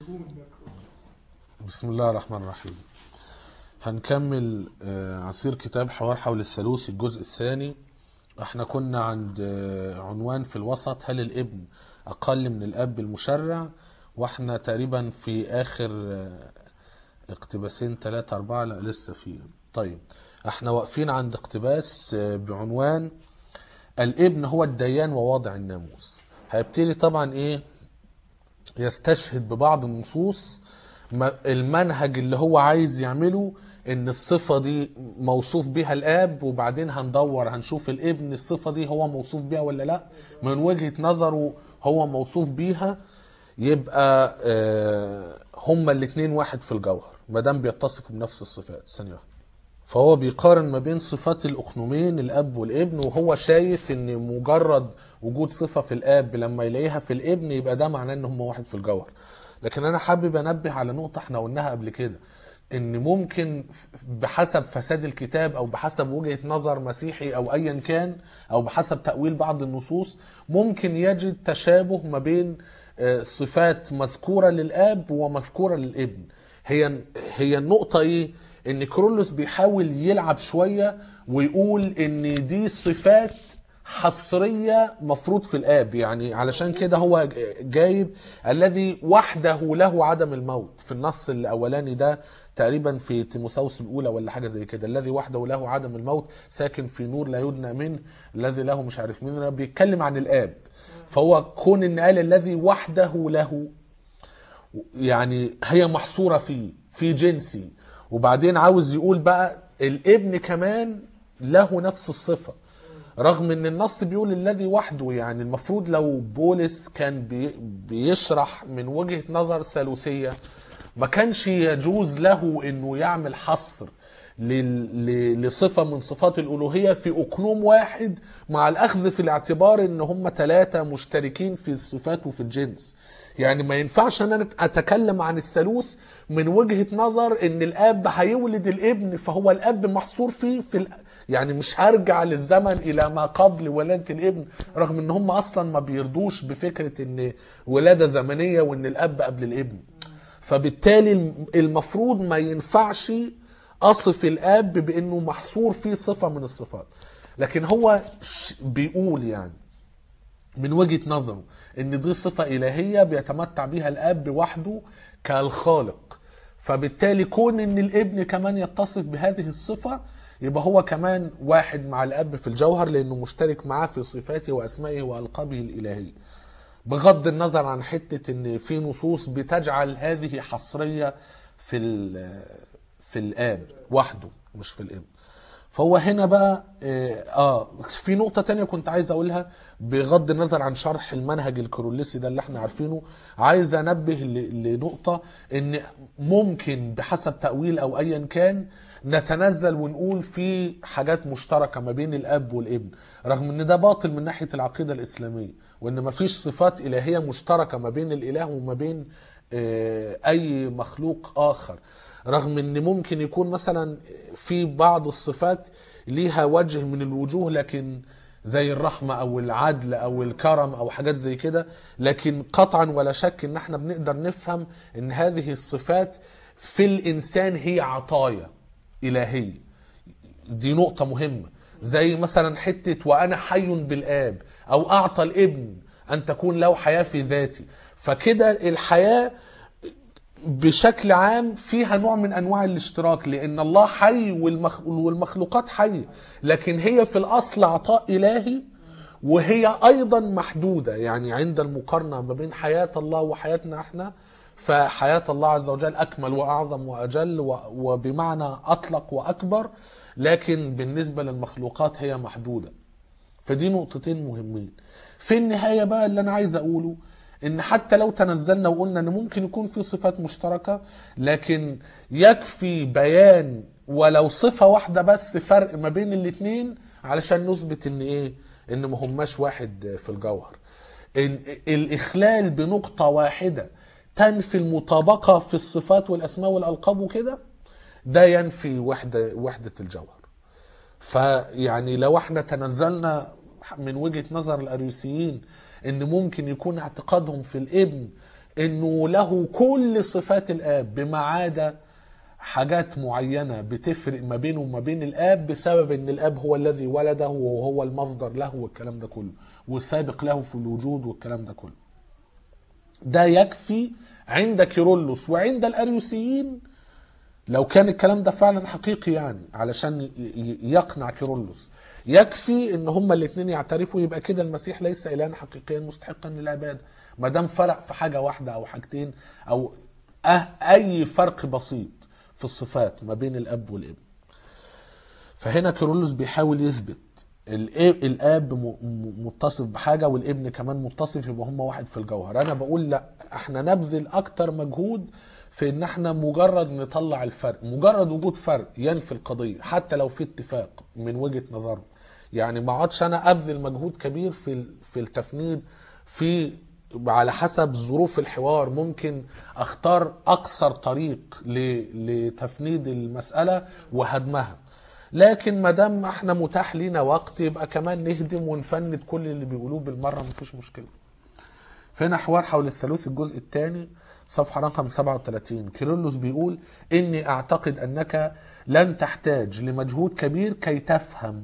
بسم الله الرحمن الرحيم هنكمل آه، عصير كتاب حوار حول الثالوث الجزء الثاني احنا كنا عند آه، عنوان في الوسط هل الابن اقل من الاب المشرع واحنا تقريبا في اخر آه، اقتباسين ثلاثة أربعة لا لسه في طيب احنا واقفين عند اقتباس آه، بعنوان الابن هو الديان وواضع الناموس هيبتدي طبعا ايه يستشهد ببعض النصوص ما- المنهج اللي هو عايز يعمله ان الصفة دي موصوف بها الاب وبعدين هندور هنشوف الابن الصفة دي هو موصوف بها ولا لا من وجهة نظره هو موصوف بيها يبقى آه، هما الاتنين واحد في الجوهر ما دام بيتصفوا بنفس الصفات ثانية واحدة فهو بيقارن ما بين صفات الأخنومين الأب والابن وهو شايف إن مجرد وجود صفة في الأب لما يلاقيها في الابن يبقى ده معناه إن هم واحد في الجوهر لكن أنا حابب أنبه على نقطة إحنا قلناها قبل كده إن ممكن بحسب فساد الكتاب أو بحسب وجهة نظر مسيحي أو أيا كان أو بحسب تأويل بعض النصوص ممكن يجد تشابه ما بين آه، صفات مذكورة للآب ومذكورة للابن هي هي النقطة إيه؟ ان كرولوس بيحاول يلعب شويه ويقول ان دي صفات حصريه مفروض في الاب يعني علشان كده هو جايب الذي وحده له عدم الموت في النص الاولاني ده تقريبا في تيموثاوس الاولى ولا حاجه زي كده الذي وحده له عدم الموت ساكن في نور لا يدنى منه الذي له مش عارف مين بيتكلم عن الاب فهو كون ان قال الذي وحده له يعني هي محصورة فيه في جنسي وبعدين عاوز يقول بقى الابن كمان له نفس الصفة رغم ان النص بيقول الذي وحده يعني المفروض لو بولس كان بي بيشرح من وجهة نظر ثالوثية ما كانش يجوز له انه يعمل حصر لل- ل- لصفة من صفات الألوهية في أقنوم واحد مع الأخذ في الاعتبار إن هم ثلاثة مشتركين في الصفات وفي الجنس يعني ما ينفعش ان انا اتكلم عن الثالوث من وجهة نظر ان الاب هيولد الابن فهو الاب محصور فيه في ال... يعني مش هرجع للزمن الى ما قبل ولادة الابن رغم ان هم اصلا ما بيرضوش بفكرة ان ولادة زمنية وان الاب قبل الابن فبالتالي المفروض ما ينفعش اصف الاب بانه محصور فيه صفة من الصفات لكن هو ش- بيقول يعني من وجهة نظره ان دي صفة الهية بيتمتع بها الاب وحده كالخالق فبالتالي كون ان الابن كمان يتصف بهذه الصفة يبقى هو كمان واحد مع الاب في الجوهر لانه مشترك معاه في صفاته واسمائه والقابه الالهية بغض النظر عن حتة ان في نصوص بتجعل هذه حصرية في ال- في الاب وحده مش في الابن فهو هنا بقى اه آه، في نقطة تانية كنت عايز اقولها بغض النظر عن شرح المنهج الكروليسي ده اللي احنا عارفينه عايز انبه ل- لنقطة ان ممكن بحسب تأويل او ايا كان نتنزل ونقول في حاجات مشتركة ما بين الاب والابن رغم ان ده باطل من ناحية العقيدة الاسلامية وان مفيش صفات الهية مشتركة ما بين الاله وما بين آه، اي مخلوق اخر رغم ان ممكن يكون مثلا في بعض الصفات ليها وجه من الوجوه لكن زي الرحمة او العدل او الكرم او حاجات زي كده لكن قطعا ولا شك ان احنا بنقدر نفهم ان هذه الصفات في الانسان هي عطايا الهية دي نقطة مهمة زي مثلا حتة وأنا حي بالآب أو أعطى الابن أن تكون له حياة في ذاتي فكده الحياة بشكل عام فيها نوع من انواع الاشتراك لان الله حي والمخ... والمخلوقات حيه لكن هي في الاصل عطاء الهي وهي ايضا محدوده يعني عند المقارنه ما بين حياه الله وحياتنا احنا فحياه الله عز وجل اكمل واعظم واجل و... وبمعنى اطلق واكبر لكن بالنسبه للمخلوقات هي محدوده فدي نقطتين مهمين في النهايه بقى اللي انا عايز اقوله ان حتى لو تنزلنا وقلنا ان ممكن يكون في صفات مشتركه لكن يكفي بيان ولو صفه واحده بس فرق ما بين الاتنين علشان نثبت ان ايه ان ما هماش واحد في الجوهر إن الاخلال بنقطه واحده تنفي المطابقه في الصفات والاسماء والالقاب وكده ده ينفي وحده وحده الجوهر فيعني لو احنا تنزلنا من وجهة نظر الأريوسيين ان ممكن يكون اعتقادهم في الابن انه له كل صفات الاب بما عدا حاجات معينة بتفرق ما بينه وما بين الاب بسبب ان الاب هو الذي ولده وهو المصدر له والكلام ده كله وسابق له في الوجود والكلام ده كله ده يكفي عند كيرلس وعند الاريوسيين لو كان الكلام ده فعلا حقيقي يعني علشان ي- ي- يقنع كيرلس يكفي ان هما الاثنين يعترفوا يبقى كده المسيح ليس الها حقيقيا مستحقا للعباده ما دام فرق في حاجه واحده او حاجتين او أه اي فرق بسيط في الصفات ما بين الاب والابن فهنا كيرلس بيحاول يثبت الإيه- الاب م- م- متصف بحاجه والابن كمان متصف يبقى هما واحد في الجوهر انا بقول لا احنا نبذل اكتر مجهود في ان احنا مجرد نطلع الفرق مجرد وجود فرق ينفي القضيه حتى لو في اتفاق من وجهه نظرنا يعني ما اقعدش انا ابذل مجهود كبير في ال- في التفنيد في على حسب ظروف الحوار ممكن اختار اقصر طريق ل- لتفنيد المساله وهدمها لكن ما دام احنا متاح لينا وقت يبقى كمان نهدم ونفند كل اللي بيقولوه بالمره مفيش مشكله فهنا حوار حول الثالوث الجزء الثاني صفحة رقم 37 كيرلس بيقول إني أعتقد أنك لن تحتاج لمجهود كبير كي تفهم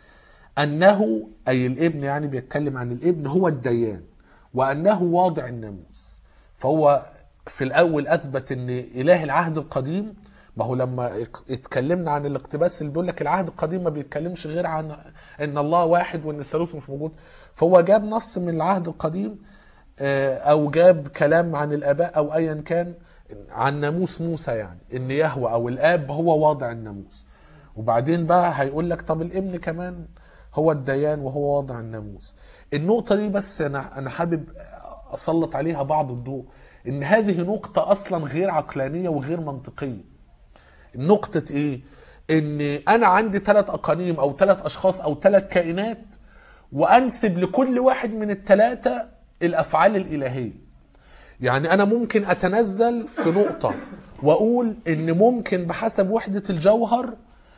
أنه أي الابن يعني بيتكلم عن الابن هو الديان وأنه واضع الناموس فهو في الأول أثبت أن إله العهد القديم ما هو لما اتكلمنا عن الاقتباس اللي بيقول لك العهد القديم ما بيتكلمش غير عن ان الله واحد وان الثالوث مش موجود فهو جاب نص من العهد القديم آه، او جاب كلام عن الاباء او ايا كان عن ناموس موسى يعني ان يهوى او الاب هو واضع الناموس وبعدين بقى هيقول لك طب الابن كمان هو الديان وهو واضع الناموس النقطه دي بس انا انا حابب اسلط عليها بعض الضوء ان هذه نقطه اصلا غير عقلانيه وغير منطقيه نقطة ايه؟ ان انا عندي ثلاث اقانيم او ثلاث اشخاص او ثلاث كائنات وانسب لكل واحد من الثلاثة الافعال الالهية. يعني انا ممكن اتنزل في نقطة واقول ان ممكن بحسب وحدة الجوهر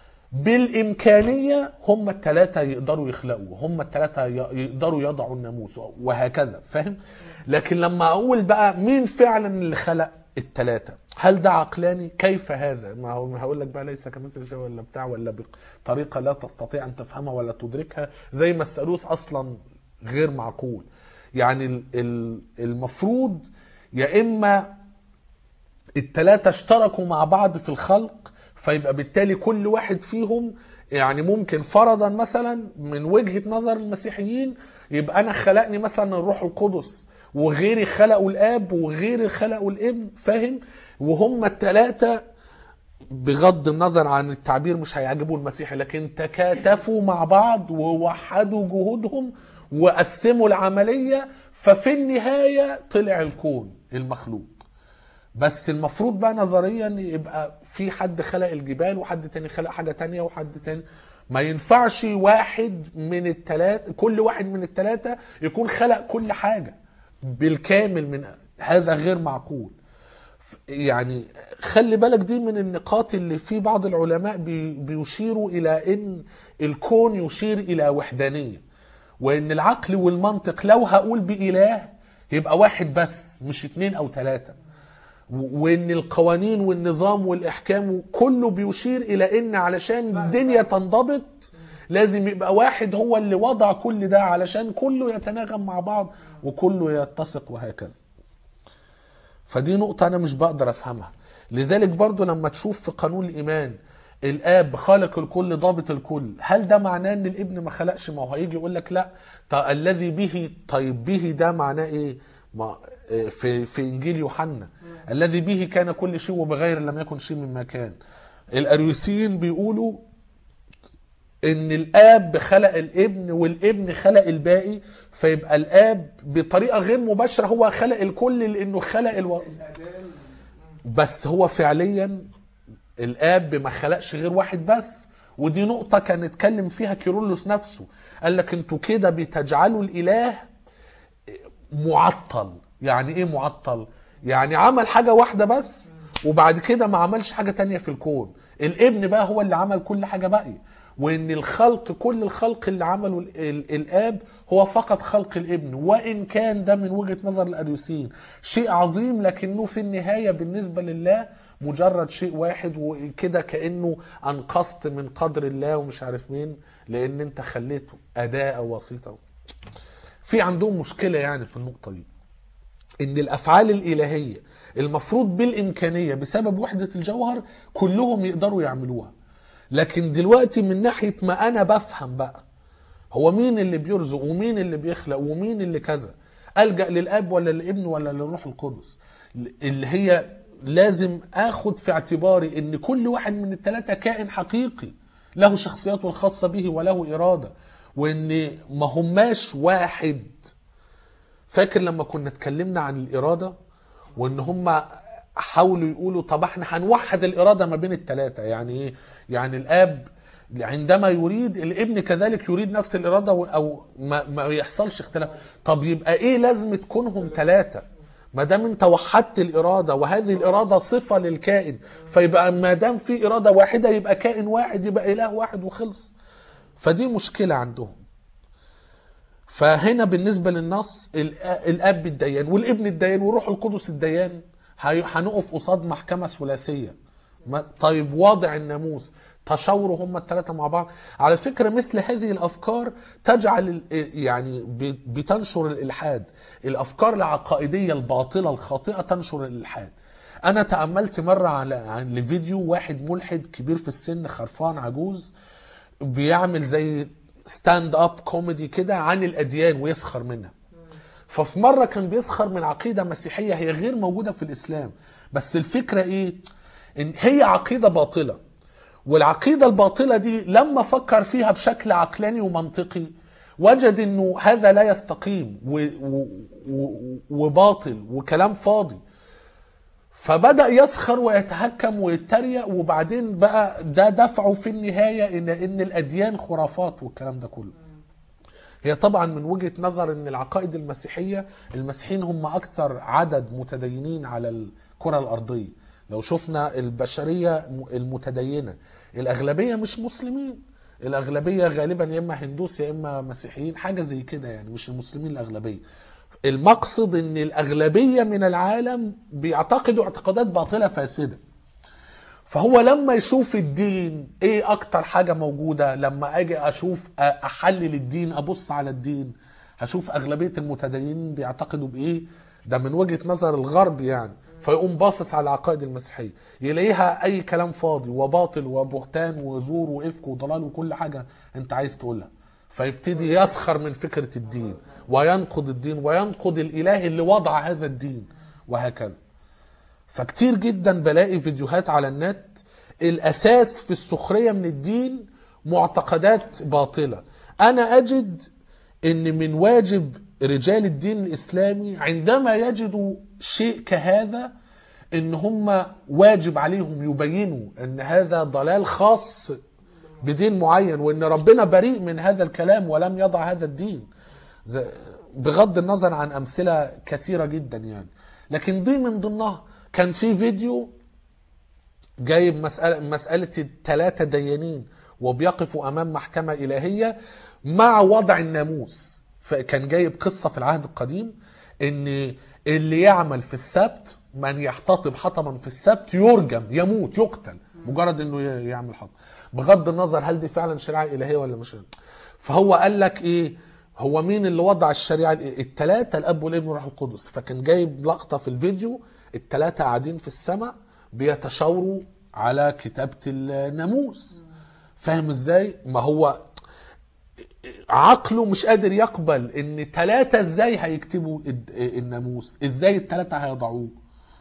بالامكانية هم الثلاثة يقدروا يخلقوا، هم الثلاثة ي- يقدروا يضعوا الناموس وهكذا، فاهم؟ لكن لما اقول بقى مين فعلا اللي خلق الثلاثة؟ هل ده عقلاني؟ كيف هذا؟ ما هو هقول لك بقى ليس كمثل شيء ولا بتاع ولا بطريقة لا تستطيع ان تفهمها ولا تدركها زي ما الثالوث اصلا غير معقول. يعني ال- ال- المفروض يا اما التلاتة اشتركوا مع بعض في الخلق فيبقى بالتالي كل واحد فيهم يعني ممكن فرضا مثلا من وجهة نظر المسيحيين يبقى انا خلقني مثلا الروح القدس وغيري خلقوا الاب وغيري خلقوا الابن فاهم وهم التلاتة بغض النظر عن التعبير مش هيعجبه المسيحي لكن تكاتفوا مع بعض ووحدوا جهودهم وقسموا العملية ففي النهاية طلع الكون المخلوق بس المفروض بقى نظريا يبقى في حد خلق الجبال وحد تاني خلق حاجة تانية وحد تاني ما ينفعش واحد من التلاتة كل واحد من التلاتة يكون خلق كل حاجة بالكامل من هذا غير معقول يعني خلي بالك دي من النقاط اللي في بعض العلماء بي- بيشيروا الى ان الكون يشير الى وحدانيه وان العقل والمنطق لو هقول باله يبقى واحد بس مش اتنين او ثلاثه وان القوانين والنظام والاحكام كله بيشير الى ان علشان الدنيا تنضبط لازم يبقى واحد هو اللي وضع كل ده علشان كله يتناغم مع بعض وكله يتسق وهكذا فدي نقطة أنا مش بقدر أفهمها لذلك برضو لما تشوف في قانون الإيمان الآب خالق الكل ضابط الكل هل ده معناه إن الابن ما خلقش ما هو هيجي يقول لك لا طيب الذي به طيب به ده معناه إيه ما في في إنجيل يوحنا الذي به كان كل شيء وبغير لم يكن شيء مما كان الأريوسيين بيقولوا ان الاب خلق الابن والابن خلق الباقي فيبقى الاب بطريقه غير مباشره هو خلق الكل لانه خلق الو... بس هو فعليا الاب ما خلقش غير واحد بس ودي نقطة كان اتكلم فيها كيرلس نفسه قال لك انتوا كده بتجعلوا الاله معطل يعني ايه معطل يعني عمل حاجة واحدة بس وبعد كده ما عملش حاجة تانية في الكون الابن بقى هو اللي عمل كل حاجة باقية وان الخلق كل الخلق اللي عمله ال- ال- الاب هو فقط خلق الابن وان كان ده من وجهه نظر الاريوسيين شيء عظيم لكنه في النهايه بالنسبه لله مجرد شيء واحد وكده كانه انقصت من قدر الله ومش عارف مين لان انت خليته اداه او وسيطه في عندهم مشكله يعني في النقطه دي ان الافعال الالهيه المفروض بالامكانيه بسبب وحده الجوهر كلهم يقدروا يعملوها لكن دلوقتي من ناحيه ما انا بفهم بقى هو مين اللي بيرزق ومين اللي بيخلق ومين اللي كذا الجا للاب ولا للابن ولا للروح القدس اللي هي لازم اخد في اعتباري ان كل واحد من الثلاثه كائن حقيقي له شخصيته الخاصه به وله اراده وان ما هماش واحد فاكر لما كنا اتكلمنا عن الإرادة وإن هم حاولوا يقولوا طب احنا هنوحد الإرادة ما بين الثلاثة يعني إيه؟ يعني الآب عندما يريد الابن كذلك يريد نفس الإرادة و- أو ما, ما يحصلش اختلاف طب يبقى إيه لازمة كونهم ثلاثة ما دام انت وحدت الإرادة وهذه الإرادة صفة للكائن فيبقى ما دام في إرادة واحدة يبقى كائن واحد يبقى إله واحد وخلص فدي مشكلة عندهم فهنا بالنسبة للنص ال- الأب الديان والابن الديان والروح القدس الديان هي- هنقف قصاد محكمة ثلاثية ما- طيب واضع الناموس تشاوروا هم الثلاثة مع بعض على فكرة مثل هذه الأفكار تجعل ال- يعني ب- بتنشر الإلحاد الأفكار العقائدية الباطلة الخاطئة تنشر الإلحاد أنا تأملت مرة على عن لفيديو واحد ملحد كبير في السن خرفان عجوز بيعمل زي ستاند اب كوميدي كده عن الاديان ويسخر منها ففي مره كان بيسخر من عقيده مسيحيه هي غير موجوده في الاسلام بس الفكره ايه ان هي عقيده باطله والعقيده الباطله دي لما فكر فيها بشكل عقلاني ومنطقي وجد انه هذا لا يستقيم و و و وباطل وكلام فاضي فبدأ يسخر ويتهكم ويتريق وبعدين بقى ده دفعه في النهاية إن إن الأديان خرافات والكلام ده كله. هي طبعا من وجهة نظر إن العقائد المسيحية المسيحيين هم أكثر عدد متدينين على الكرة الأرضية. لو شفنا البشرية المتدينة الأغلبية مش مسلمين. الأغلبية غالبا يا إما هندوس يا إما مسيحيين حاجة زي كده يعني مش المسلمين الأغلبية. المقصد ان الاغلبيه من العالم بيعتقدوا اعتقادات باطله فاسده فهو لما يشوف الدين ايه اكتر حاجه موجوده لما اجي اشوف أ- احلل الدين ابص على الدين هشوف اغلبيه المتدينين بيعتقدوا بايه ده من وجهه نظر الغرب يعني فيقوم باصص على العقائد المسيحيه يلاقيها اي كلام فاضي وباطل وبهتان وزور وافك وضلال وكل حاجه انت عايز تقولها فيبتدي يسخر من فكره الدين وينقض الدين وينقض الاله اللي وضع هذا الدين وهكذا فكتير جدا بلاقي فيديوهات على النت الاساس في السخريه من الدين معتقدات باطله انا اجد ان من واجب رجال الدين الاسلامي عندما يجدوا شيء كهذا ان هم واجب عليهم يبينوا ان هذا ضلال خاص بدين معين وان ربنا بريء من هذا الكلام ولم يضع هذا الدين زي- بغض النظر عن امثله كثيره جدا يعني لكن دي من ضمنها كان في فيديو جايب مسألة, مسألة الثلاثة ديانين وبيقفوا أمام محكمة إلهية مع وضع الناموس فكان جايب قصة في العهد القديم إن اللي يعمل في السبت من يحتطب حطبا في السبت يرجم يموت يقتل مجرد انه ي- يعمل حطب بغض النظر هل دي فعلا شريعه الهيه ولا مش فهو قال لك ايه هو مين اللي وضع الشريعه الثلاثه الاب والابن والروح القدس فكان جايب لقطه في الفيديو الثلاثه قاعدين في السماء بيتشاوروا على كتابه الناموس فاهم ازاي ما هو عقله مش قادر يقبل ان ثلاثة ازاي هيكتبوا الد- الناموس ازاي الثلاثة هيضعوه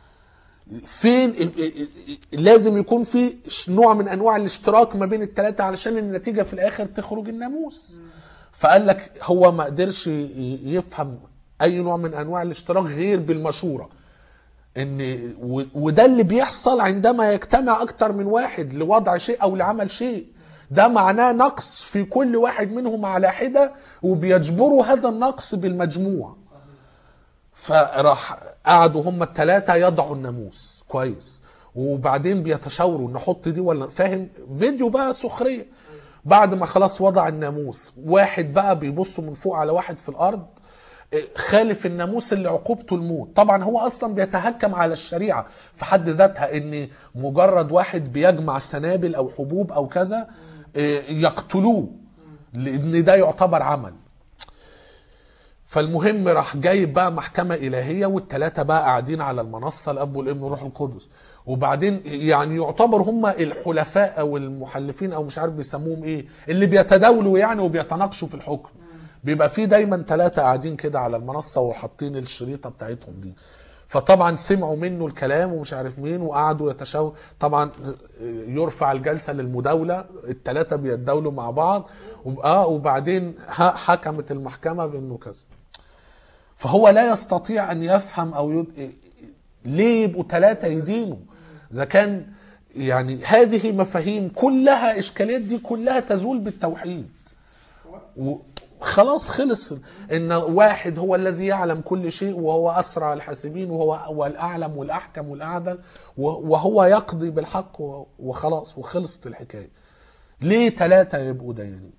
فين لازم يكون في نوع من انواع الاشتراك ما بين الثلاثة علشان النتيجة في الاخر تخرج الناموس فقال لك هو ما قدرش ي- يفهم اي نوع من انواع الاشتراك غير بالمشورة ان و- وده اللي بيحصل عندما يجتمع اكتر من واحد لوضع شيء او لعمل شيء ده معناه نقص في كل واحد منهم على حدة وبيجبروا هذا النقص بالمجموع فراح قعدوا هم الثلاثة يضعوا الناموس كويس وبعدين بيتشاوروا نحط دي ولا فاهم فيديو بقى سخرية بعد ما خلاص وضع الناموس واحد بقى بيبص من فوق على واحد في الارض خالف الناموس اللي عقوبته الموت طبعا هو اصلا بيتهكم على الشريعه في حد ذاتها ان مجرد واحد بيجمع سنابل او حبوب او كذا يقتلوه لان ده يعتبر عمل فالمهم راح جايب بقى محكمة إلهية والتلاتة بقى قاعدين على المنصة الأب والابن والروح القدس وبعدين يعني يعتبر هم الحلفاء أو المحلفين أو مش عارف بيسموهم إيه اللي بيتداولوا يعني وبيتناقشوا في الحكم بيبقى في دايما ثلاثة قاعدين كده على المنصة وحاطين الشريطة بتاعتهم دي فطبعا سمعوا منه الكلام ومش عارف مين وقعدوا يتشاور طبعا يرفع الجلسة للمداولة الثلاثة بيتداولوا مع بعض اه وبعدين حكمت المحكمة بانه كذا فهو لا يستطيع ان يفهم او يد... ليه يبقوا ثلاثة يدينوا اذا كان يعني هذه مفاهيم كلها اشكاليات دي كلها تزول بالتوحيد خلاص خلص ان واحد هو الذي يعلم كل شيء وهو اسرع الحاسبين وهو هو الاعلم والاحكم والاعدل وهو يقضي بالحق وخلاص وخلصت الحكايه ليه ثلاثه يبقوا ديانين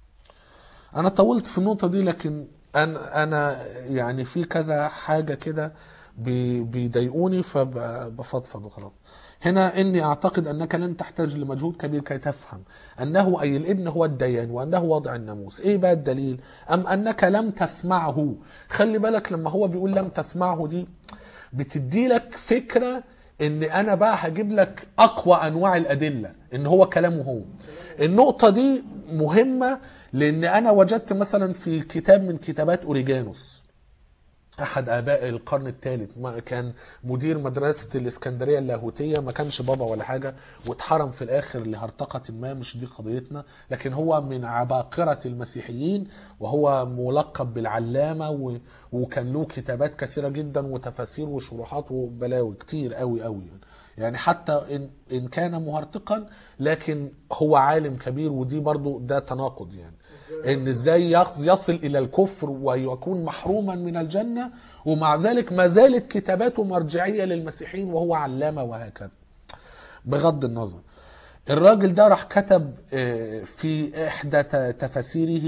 انا طولت في النقطه دي لكن انا انا يعني في كذا حاجه كده بيضايقوني فبفضفض وخلاص هنا اني اعتقد انك لن تحتاج لمجهود كبير كي تفهم انه اي الابن هو الديان وانه وضع الناموس ايه بقى الدليل ام انك لم تسمعه خلي بالك لما هو بيقول لم تسمعه دي بتدي لك فكره ان انا بقى هجيب لك اقوى انواع الادله ان هو كلامه هو النقطه دي مهمه لان انا وجدت مثلا في كتاب من كتابات اوريجانوس احد اباء القرن الثالث كان مدير مدرسه الاسكندريه اللاهوتيه ما كانش بابا ولا حاجه واتحرم في الاخر لهرطقه ما مش دي قضيتنا لكن هو من عباقره المسيحيين وهو ملقب بالعلامه و... وكان له كتابات كثيره جدا وتفاسير وشروحات وبلاوي كتير قوي قوي يعني. يعني حتى إن, إن كان مهرطقا لكن هو عالم كبير ودي برضو ده تناقض يعني ان ازاي يصل الى الكفر ويكون محروما من الجنه ومع ذلك ما زالت كتاباته مرجعيه للمسيحيين وهو علامه وهكذا بغض النظر الراجل ده راح كتب في احدى تفاسيره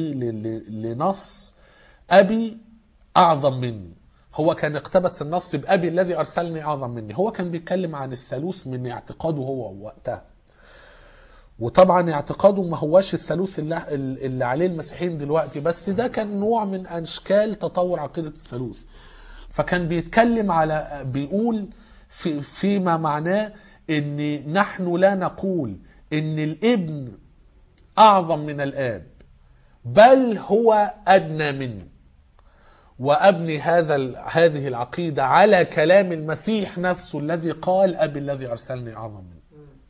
لنص ابي اعظم مني هو كان اقتبس النص بابي الذي ارسلني اعظم مني هو كان بيتكلم عن الثالوث من اعتقاده هو وقتها وطبعا اعتقاده ما هواش الثالوث اللي, اللي عليه المسيحيين دلوقتي بس ده كان نوع من اشكال تطور عقيده الثالوث فكان بيتكلم على بيقول في فيما معناه ان نحن لا نقول ان الابن اعظم من الاب بل هو ادنى منه وابني هذا هذه العقيده على كلام المسيح نفسه الذي قال ابي الذي ارسلني اعظم منه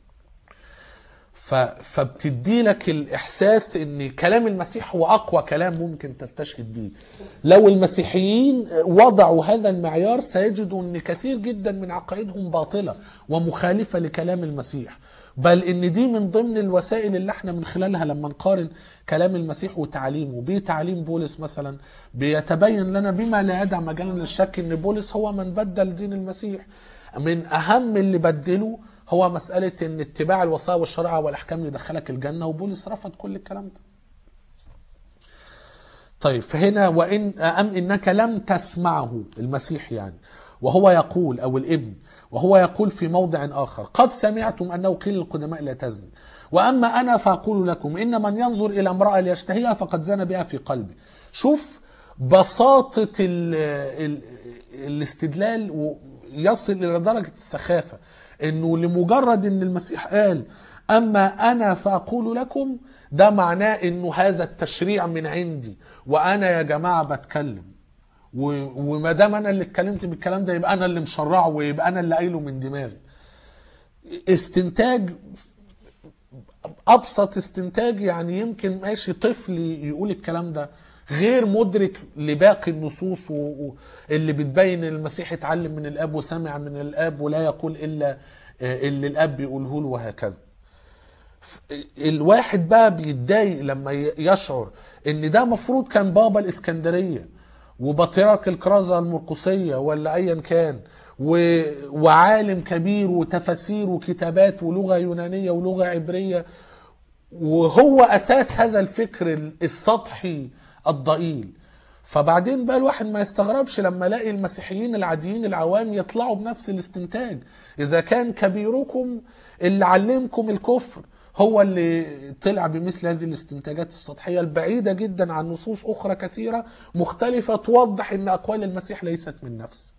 فبتدي لك الاحساس ان كلام المسيح هو اقوى كلام ممكن تستشهد به لو المسيحيين وضعوا هذا المعيار سيجدوا ان كثير جدا من عقائدهم باطله ومخالفه لكلام المسيح بل ان دي من ضمن الوسائل اللي احنا من خلالها لما نقارن كلام المسيح وتعليمه بتعليم بولس مثلا بيتبين لنا بما لا يدع مجالا للشك ان بولس هو من بدل دين المسيح من اهم اللي بدله هو مسألة إن اتباع الوصايا والشريعة والأحكام يدخلك الجنة وبولس رفض كل الكلام ده. طيب فهنا وإن أم إنك لم تسمعه المسيح يعني وهو يقول أو الابن وهو يقول في موضع آخر قد سمعتم أنه قيل للقدماء لا تزني وأما أنا فأقول لكم إن من ينظر إلى امرأة ليشتهيها فقد زنى بها في قلبه شوف بساطة ال ال الاستدلال يصل إلى درجة السخافة انه لمجرد ان المسيح قال اما انا فاقول لكم ده معناه انه هذا التشريع من عندي وانا يا جماعه بتكلم وما دام انا اللي اتكلمت بالكلام ده يبقى انا اللي مشرعه ويبقى انا اللي قايله من دماغي استنتاج ابسط استنتاج يعني يمكن ماشي طفل يقول الكلام ده غير مدرك لباقي النصوص اللي بتبين ان المسيح اتعلم من الاب وسمع من الاب ولا يقول الا اللي الاب بيقوله له وهكذا الواحد بقى بيتضايق لما يشعر ان ده مفروض كان بابا الاسكندريه وبطريرك الكرازه المرقسيه ولا ايا كان و... وعالم كبير وتفاسير وكتابات ولغه يونانيه ولغه عبريه وهو اساس هذا الفكر السطحي الضئيل فبعدين بقى الواحد ما يستغربش لما الاقي المسيحيين العاديين العوام يطلعوا بنفس الاستنتاج اذا كان كبيركم اللي علمكم الكفر هو اللي طلع بمثل هذه الاستنتاجات السطحيه البعيده جدا عن نصوص اخرى كثيره مختلفه توضح ان اقوال المسيح ليست من نفس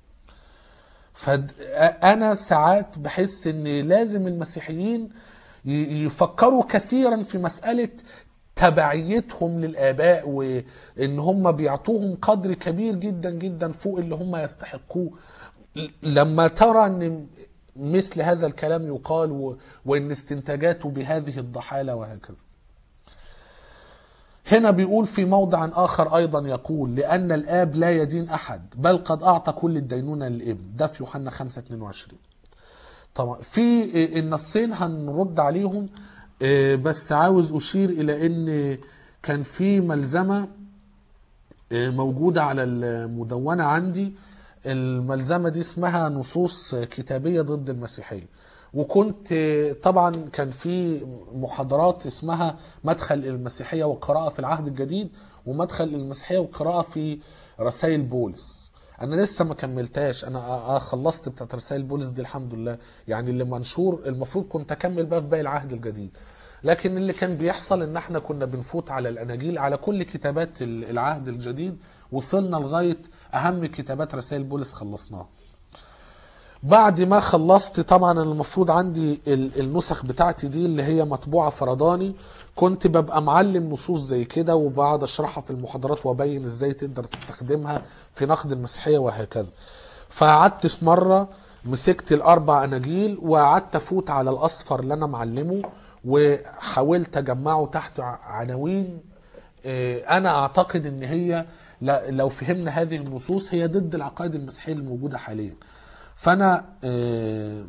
فانا ساعات بحس ان لازم المسيحيين ي- يفكروا كثيرا في مساله تبعيتهم للاباء وان هم بيعطوهم قدر كبير جدا جدا فوق اللي هم يستحقوه لما ترى ان مثل هذا الكلام يقال و... وان استنتاجاته بهذه الضحاله وهكذا هنا بيقول في موضع آخر أيضا يقول لأن الآب لا يدين أحد بل قد أعطى كل الدينونة للابن ده في يوحنا 5 22 طبعا في النصين هنرد عليهم آه، بس عاوز أشير إلى أن كان في ملزمة آه، موجودة على المدونة عندي الملزمة دي اسمها نصوص كتابية ضد المسيحية وكنت آه، طبعا كان في محاضرات اسمها مدخل إلى المسيحية والقراءة في العهد الجديد ومدخل إلى المسيحية والقراءة في رسائل بولس انا لسه ما كملتهاش انا آه آه خلصت بتاعت رسائل بولس دي الحمد لله يعني اللي منشور المفروض كنت اكمل بقى في باقي العهد الجديد لكن اللي كان بيحصل ان احنا كنا بنفوت على الاناجيل على كل كتابات ال- العهد الجديد وصلنا لغايه اهم كتابات رسائل بولس خلصناها بعد ما خلصت طبعا أنا المفروض عندي ال- النسخ بتاعتي دي اللي هي مطبوعة فرداني كنت ببقى معلم نصوص زي كده وبقعد اشرحها في المحاضرات وابين ازاي تقدر تستخدمها في نقد المسيحية وهكذا فقعدت في مرة مسكت الاربع اناجيل وقعدت افوت على الاصفر اللي انا معلمه وحاولت اجمعه تحت ع- عناوين آه، انا اعتقد ان هي ل- لو فهمنا هذه النصوص هي ضد العقائد المسيحيه الموجوده حاليا فانا آه،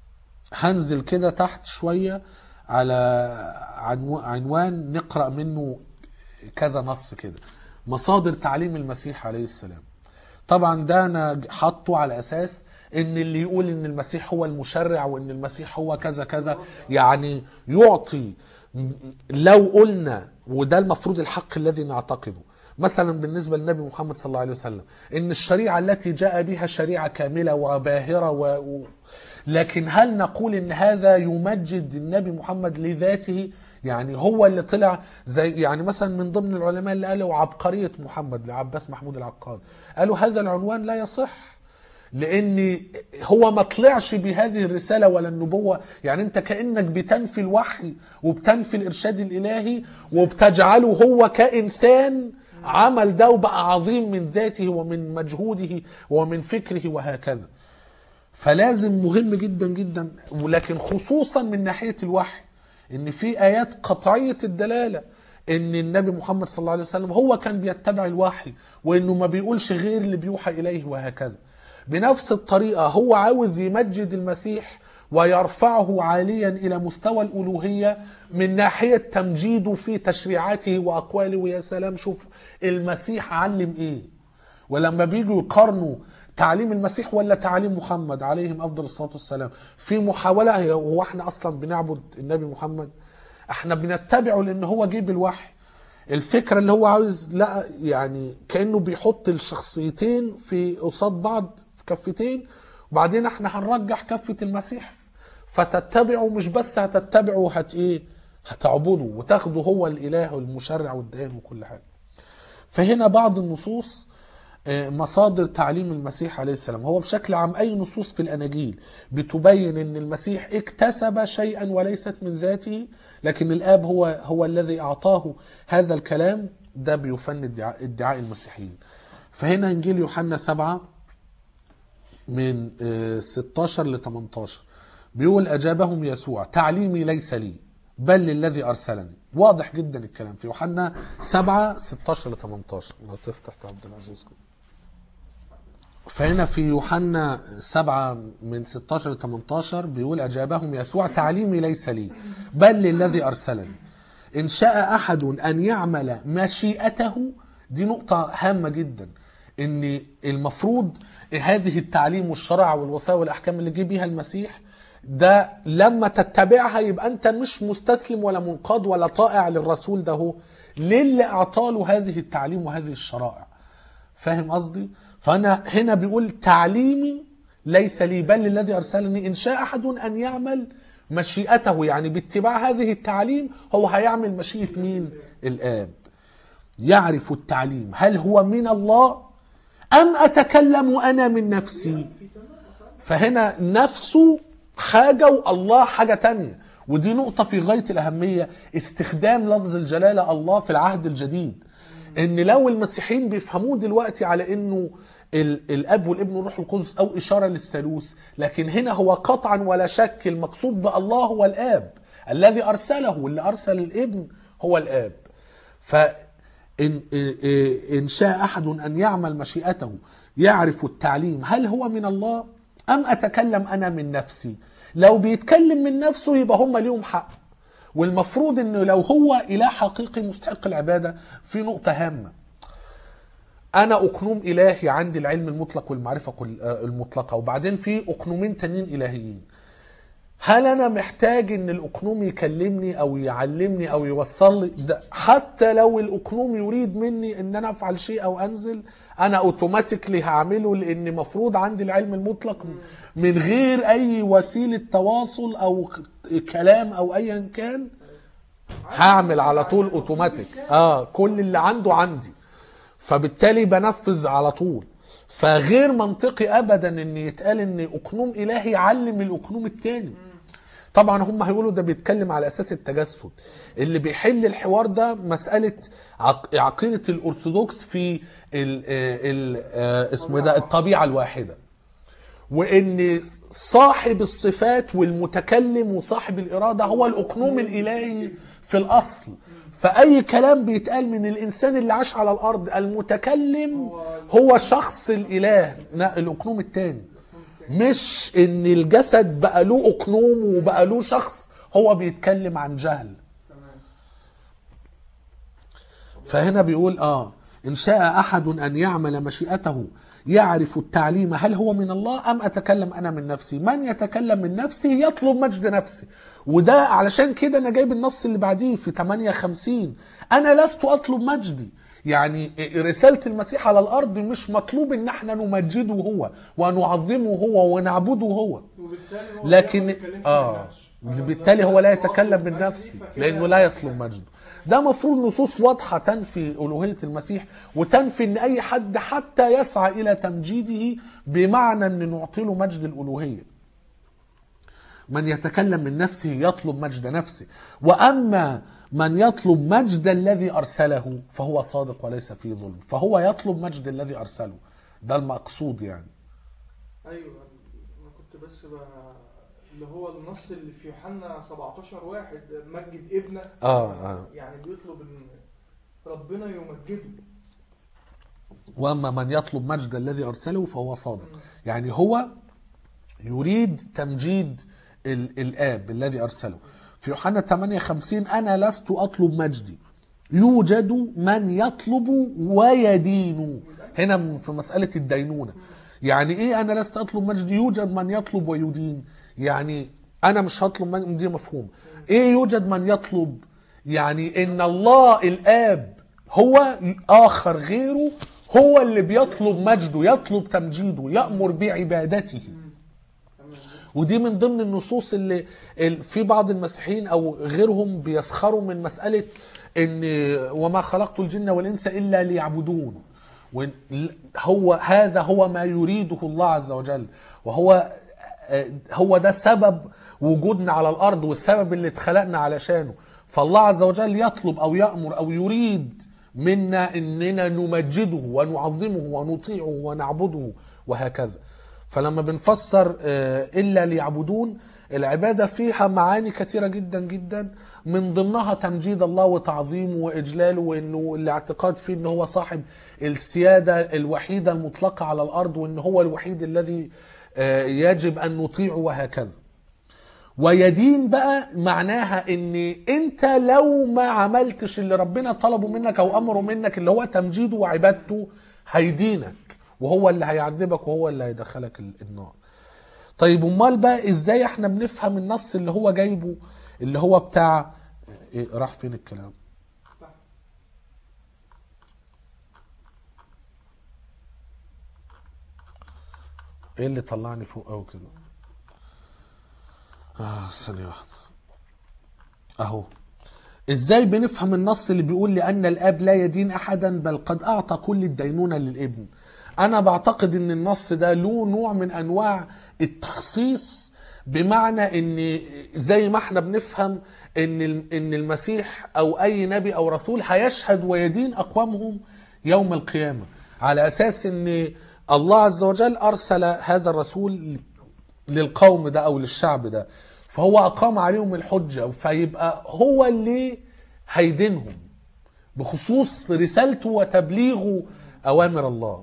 هنزل كده تحت شويه على عنو- عنوان نقرا منه كذا نص كده مصادر تعليم المسيح عليه السلام طبعا ده انا حاطه على اساس ان اللي يقول ان المسيح هو المشرع وان المسيح هو كذا كذا يعني يعطي لو قلنا وده المفروض الحق الذي نعتقده مثلا بالنسبه للنبي محمد صلى الله عليه وسلم ان الشريعه التي جاء بها شريعه كامله وباهره و... و... لكن هل نقول ان هذا يمجد النبي محمد لذاته يعني هو اللي طلع زي يعني مثلا من ضمن العلماء اللي قالوا عبقريه محمد لعباس محمود العقاد قالوا هذا العنوان لا يصح لان هو ما طلعش بهذه الرساله ولا النبوه يعني انت كانك بتنفي الوحي وبتنفي الارشاد الالهي وبتجعله هو كانسان عمل ده وبقى عظيم من ذاته ومن مجهوده ومن فكره وهكذا فلازم مهم جدا جدا ولكن خصوصا من ناحيه الوحي ان في ايات قطعيه الدلاله ان النبي محمد صلى الله عليه وسلم هو كان بيتبع الوحي وانه ما بيقولش غير اللي بيوحى اليه وهكذا بنفس الطريقه هو عاوز يمجد المسيح ويرفعه عاليا الى مستوى الالوهيه من ناحيه تمجيده في تشريعاته واقواله ويا سلام شوف المسيح علم ايه ولما بيجوا يقارنوا تعليم المسيح ولا تعليم محمد عليهم افضل الصلاه والسلام في محاوله هي- هو احنا اصلا بنعبد النبي محمد احنا بنتبعه لان هو جيب الوحي الفكره اللي هو عاوز لا يعني كانه بيحط الشخصيتين في قصاد بعض في كفتين وبعدين احنا هنرجح كفه المسيح فتتبعه مش بس هتتبعه هت ايه هتعبده وتاخده هو الاله والمشرع والدائم وكل حاجه فهنا بعض النصوص آه، مصادر تعليم المسيح عليه السلام هو بشكل عام اي نصوص في الاناجيل بتبين ان المسيح اكتسب شيئا وليست من ذاته لكن الاب هو هو الذي اعطاه هذا الكلام ده بيفن ادعاء, ادعاء المسيحيين فهنا انجيل يوحنا سبعة من آه، 16 ل 18 بيقول اجابهم يسوع تعليمي ليس لي بل للذي ارسلني واضح جدا الكلام في يوحنا 7 16 ل 18 لو تفتح يا عبد العزيز كده فهنا في يوحنا 7 من 16 ل 18 بيقول اجابهم يسوع تعليمي ليس لي بل للذي ارسلني ان شاء احد ان يعمل مشيئته دي نقطه هامه جدا ان المفروض هذه التعليم والشرع والوصايا والاحكام اللي جه بيها المسيح ده لما تتبعها يبقى انت مش مستسلم ولا منقاد ولا طائع للرسول ده هو ليه اللي اعطاله هذه التعليم وهذه الشرائع فاهم قصدي فانا هنا بيقول تعليمي ليس لي بل للذي ارسلني ان شاء احد ان يعمل مشيئته يعني باتباع هذه التعليم هو هيعمل مشيئه مين الاب يعرف التعليم هل هو من الله ام اتكلم انا من نفسي فهنا نفسه حاجة والله حاجة تانية ودي نقطة في غاية الأهمية استخدام لفظ الجلالة الله في العهد الجديد إن لو المسيحيين بيفهموه دلوقتي على إنه ال- الأب والابن والروح القدس أو إشارة للثالوث لكن هنا هو قطعا ولا شك المقصود بالله هو الآب الذي أرسله واللي أرسل الابن هو الآب فإن إن شاء أحد أن يعمل مشيئته يعرف التعليم هل هو من الله أم أتكلم أنا من نفسي لو بيتكلم من نفسه يبقى هم ليهم حق والمفروض انه لو هو اله حقيقي مستحق العباده في نقطه هامه انا اقنوم الهي عندي العلم المطلق والمعرفه كل- آه، المطلقه وبعدين في اقنومين تانيين الهيين هل انا محتاج ان الاقنوم يكلمني او يعلمني او يوصل لي ده حتى لو الاقنوم يريد مني ان انا افعل شيء او انزل انا اوتوماتيكلي هعمله لان مفروض عندي العلم المطلق من غير اي وسيله تواصل او ك- كلام او ايا كان هعمل على طول اوتوماتيك اه كل اللي عنده عندي فبالتالي بنفذ على طول فغير منطقي ابدا ان يتقال ان اقنوم الهي يعلم الاقنوم التاني طبعا هم هيقولوا ده بيتكلم على اساس التجسد اللي بيحل الحوار ده مساله عق- عقيده الارثوذكس في ال ال آه، اسمه إيه ده الطبيعه الواحده وان صاحب الصفات والمتكلم وصاحب الاراده هو الاقنوم الالهي في الاصل فاي كلام بيتقال من الانسان اللي عاش على الارض المتكلم هو شخص الاله لا الاقنوم الثاني مش ان الجسد بقى له اقنوم وبقى له شخص هو بيتكلم عن جهل تمام فهنا بيقول اه ان شاء احد ان يعمل مشيئته يعرف التعليم هل هو من الله ام اتكلم انا من نفسي من يتكلم من نفسه يطلب مجد نفسه وده علشان كده انا جايب النص اللي بعديه في 58 انا لست اطلب مجدي يعني رسالة المسيح على الأرض مش مطلوب إن احنا نمجده هو ونعظمه هو ونعبده هو وبالتالي هو لكن ما بيتكلمش اه عن نفسه. بالتالي هو لا بس هو يتكلم أطلب من نفسه مجدي، فكده لانه لا يطلب مجده ده مفروض نصوص واضحه تنفي الوهيه المسيح وتنفي ان اي حد حتى يسعى الى تمجيده بمعنى ان نعطي له مجد الالوهيه من يتكلم من نفسه يطلب مجد نفسه واما من يطلب مجد الذي ارسله فهو صادق وليس فيه ظلم فهو يطلب مجد الذي ارسله ده المقصود يعني ايوه انا كنت بس ب... اللي هو النص اللي في يوحنا 17 واحد مجد ابنك اه اه يعني بيطلب ان ربنا يمجده واما من يطلب مجد الذي ارسله فهو صادق يعني هو يريد تمجيد ال- الاب الذي ارسله في يوحنا 58 انا لست اطلب مجدي يوجد من يطلب ويدين هنا في مساله الدينونه يعني ايه انا لست اطلب مجدي يوجد من يطلب ويدين يعني انا مش هطلب مجد دي مفهوم ايه يوجد من يطلب يعني ان الله الاب هو اخر غيره هو اللي بيطلب مجده يطلب تمجيده يامر بعبادته ودي من ضمن النصوص اللي ال- في بعض المسيحيين او غيرهم بيسخروا من مساله ان وما خلقت الجن والانس الا ليعبدون وإن- هو هذا هو ما يريده الله عز وجل وهو آه، هو ده سبب وجودنا على الارض والسبب اللي اتخلقنا علشانه فالله عز وجل يطلب او يامر او يريد منا اننا نمجده ونعظمه ونطيعه ونعبده وهكذا فلما بنفسر آه، الا ليعبدون العباده فيها معاني كثيره جدا جدا من ضمنها تمجيد الله وتعظيمه واجلاله وانه الاعتقاد فيه ان هو صاحب السياده الوحيده المطلقه على الارض وان هو الوحيد الذي آه، يجب ان نطيعه وهكذا ويدين بقى معناها ان انت لو ما عملتش اللي ربنا طلبه منك او امره منك اللي هو تمجيده وعبادته هيدينك وهو اللي هيعذبك وهو اللي هيدخلك ال- النار طيب امال بقى ازاي احنا بنفهم النص اللي هو جايبه اللي هو بتاع إيه راح فين الكلام ايه اللي طلعني فوق قوي كده اه ثانيه واحده اهو ازاي بنفهم النص اللي بيقول لان الاب لا يدين احدا بل قد اعطى كل الدينونه للابن انا بعتقد ان النص ده له نوع من انواع التخصيص بمعنى ان زي ما احنا بنفهم ان ان المسيح او اي نبي او رسول هيشهد ويدين اقوامهم يوم القيامه على اساس ان الله عز وجل ارسل هذا الرسول للقوم ده او للشعب ده فهو اقام عليهم الحجه فيبقى هو اللي هيدينهم بخصوص رسالته وتبليغه اوامر الله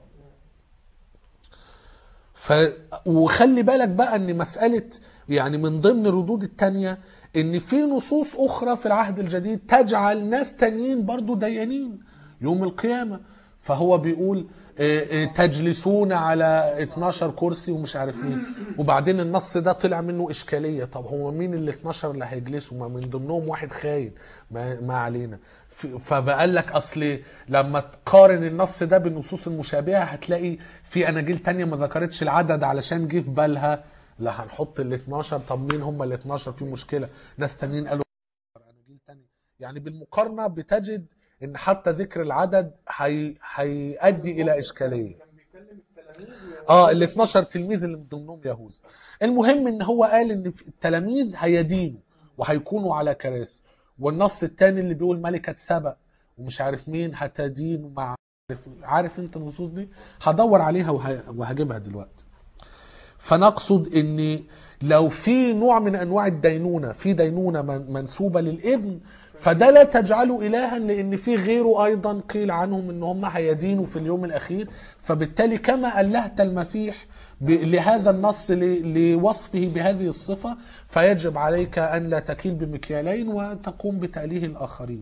ف وخلي بالك بقى ان مساله يعني من ضمن الردود التانية ان في نصوص اخرى في العهد الجديد تجعل ناس تانيين برضو ديانين يوم القيامه فهو بيقول آه، آه، تجلسون على 12 كرسي ومش عارف مين وبعدين النص ده طلع منه اشكاليه طب هو مين ال 12 اللي هيجلسوا ما من ضمنهم واحد خاين ما, ما علينا ف- فبقال لك اصل لما تقارن النص ده بالنصوص المشابهه هتلاقي في اناجيل تانية ما ذكرتش العدد علشان جه في بالها لا هنحط ال 12 طب مين هم ال 12 في مشكله ناس تانيين قالوا اناجيل تانية يعني بالمقارنه بتجد ان حتى ذكر العدد هي... هيؤدي الى اشكاليه كان بيتكلم التلاميذ و- اه ال 12 تلميذ اللي من ضمنهم يهوذا المهم ان هو قال ان في- التلاميذ هيدينوا وهيكونوا على كراسي والنص الثاني اللي بيقول ملكة سبأ ومش عارف مين هتدين مع عارف, عارف انت النصوص دي هدور عليها وه... وهجيبها دلوقتي فنقصد ان لو في نوع من انواع الدينونه في دينونه من- منسوبه للابن فده لا تجعله الها لان في غيره ايضا قيل عنهم ان هم هيدينوا في اليوم الاخير فبالتالي كما الهت المسيح ب- لهذا النص ل- لوصفه بهذه الصفه فيجب عليك ان لا تكيل بمكيالين وتقوم بتاليه الاخرين.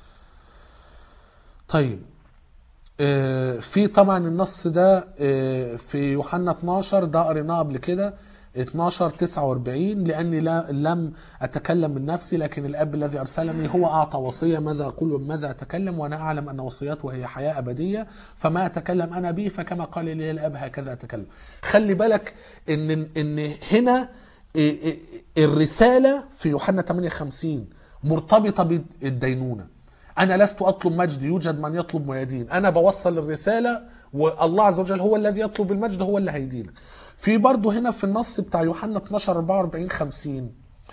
طيب آه، في طبعا النص ده آه، في يوحنا 12 ده قريناه قبل كده 12 49 لاني لا لم اتكلم من نفسي لكن الاب الذي ارسلني هو اعطى وصيه ماذا اقول وماذا اتكلم وانا اعلم ان وصيته هي حياه ابديه فما اتكلم انا به فكما قال لي الاب هكذا اتكلم. خلي بالك ان ان هنا إيه إيه الرساله في يوحنا 58 مرتبطه بالدينونه. انا لست اطلب مجد يوجد من يطلب ويدين انا بوصل الرساله والله عز وجل هو الذي يطلب المجد هو اللي هيدينك في برضه هنا في النص بتاع يوحنا 12 44 50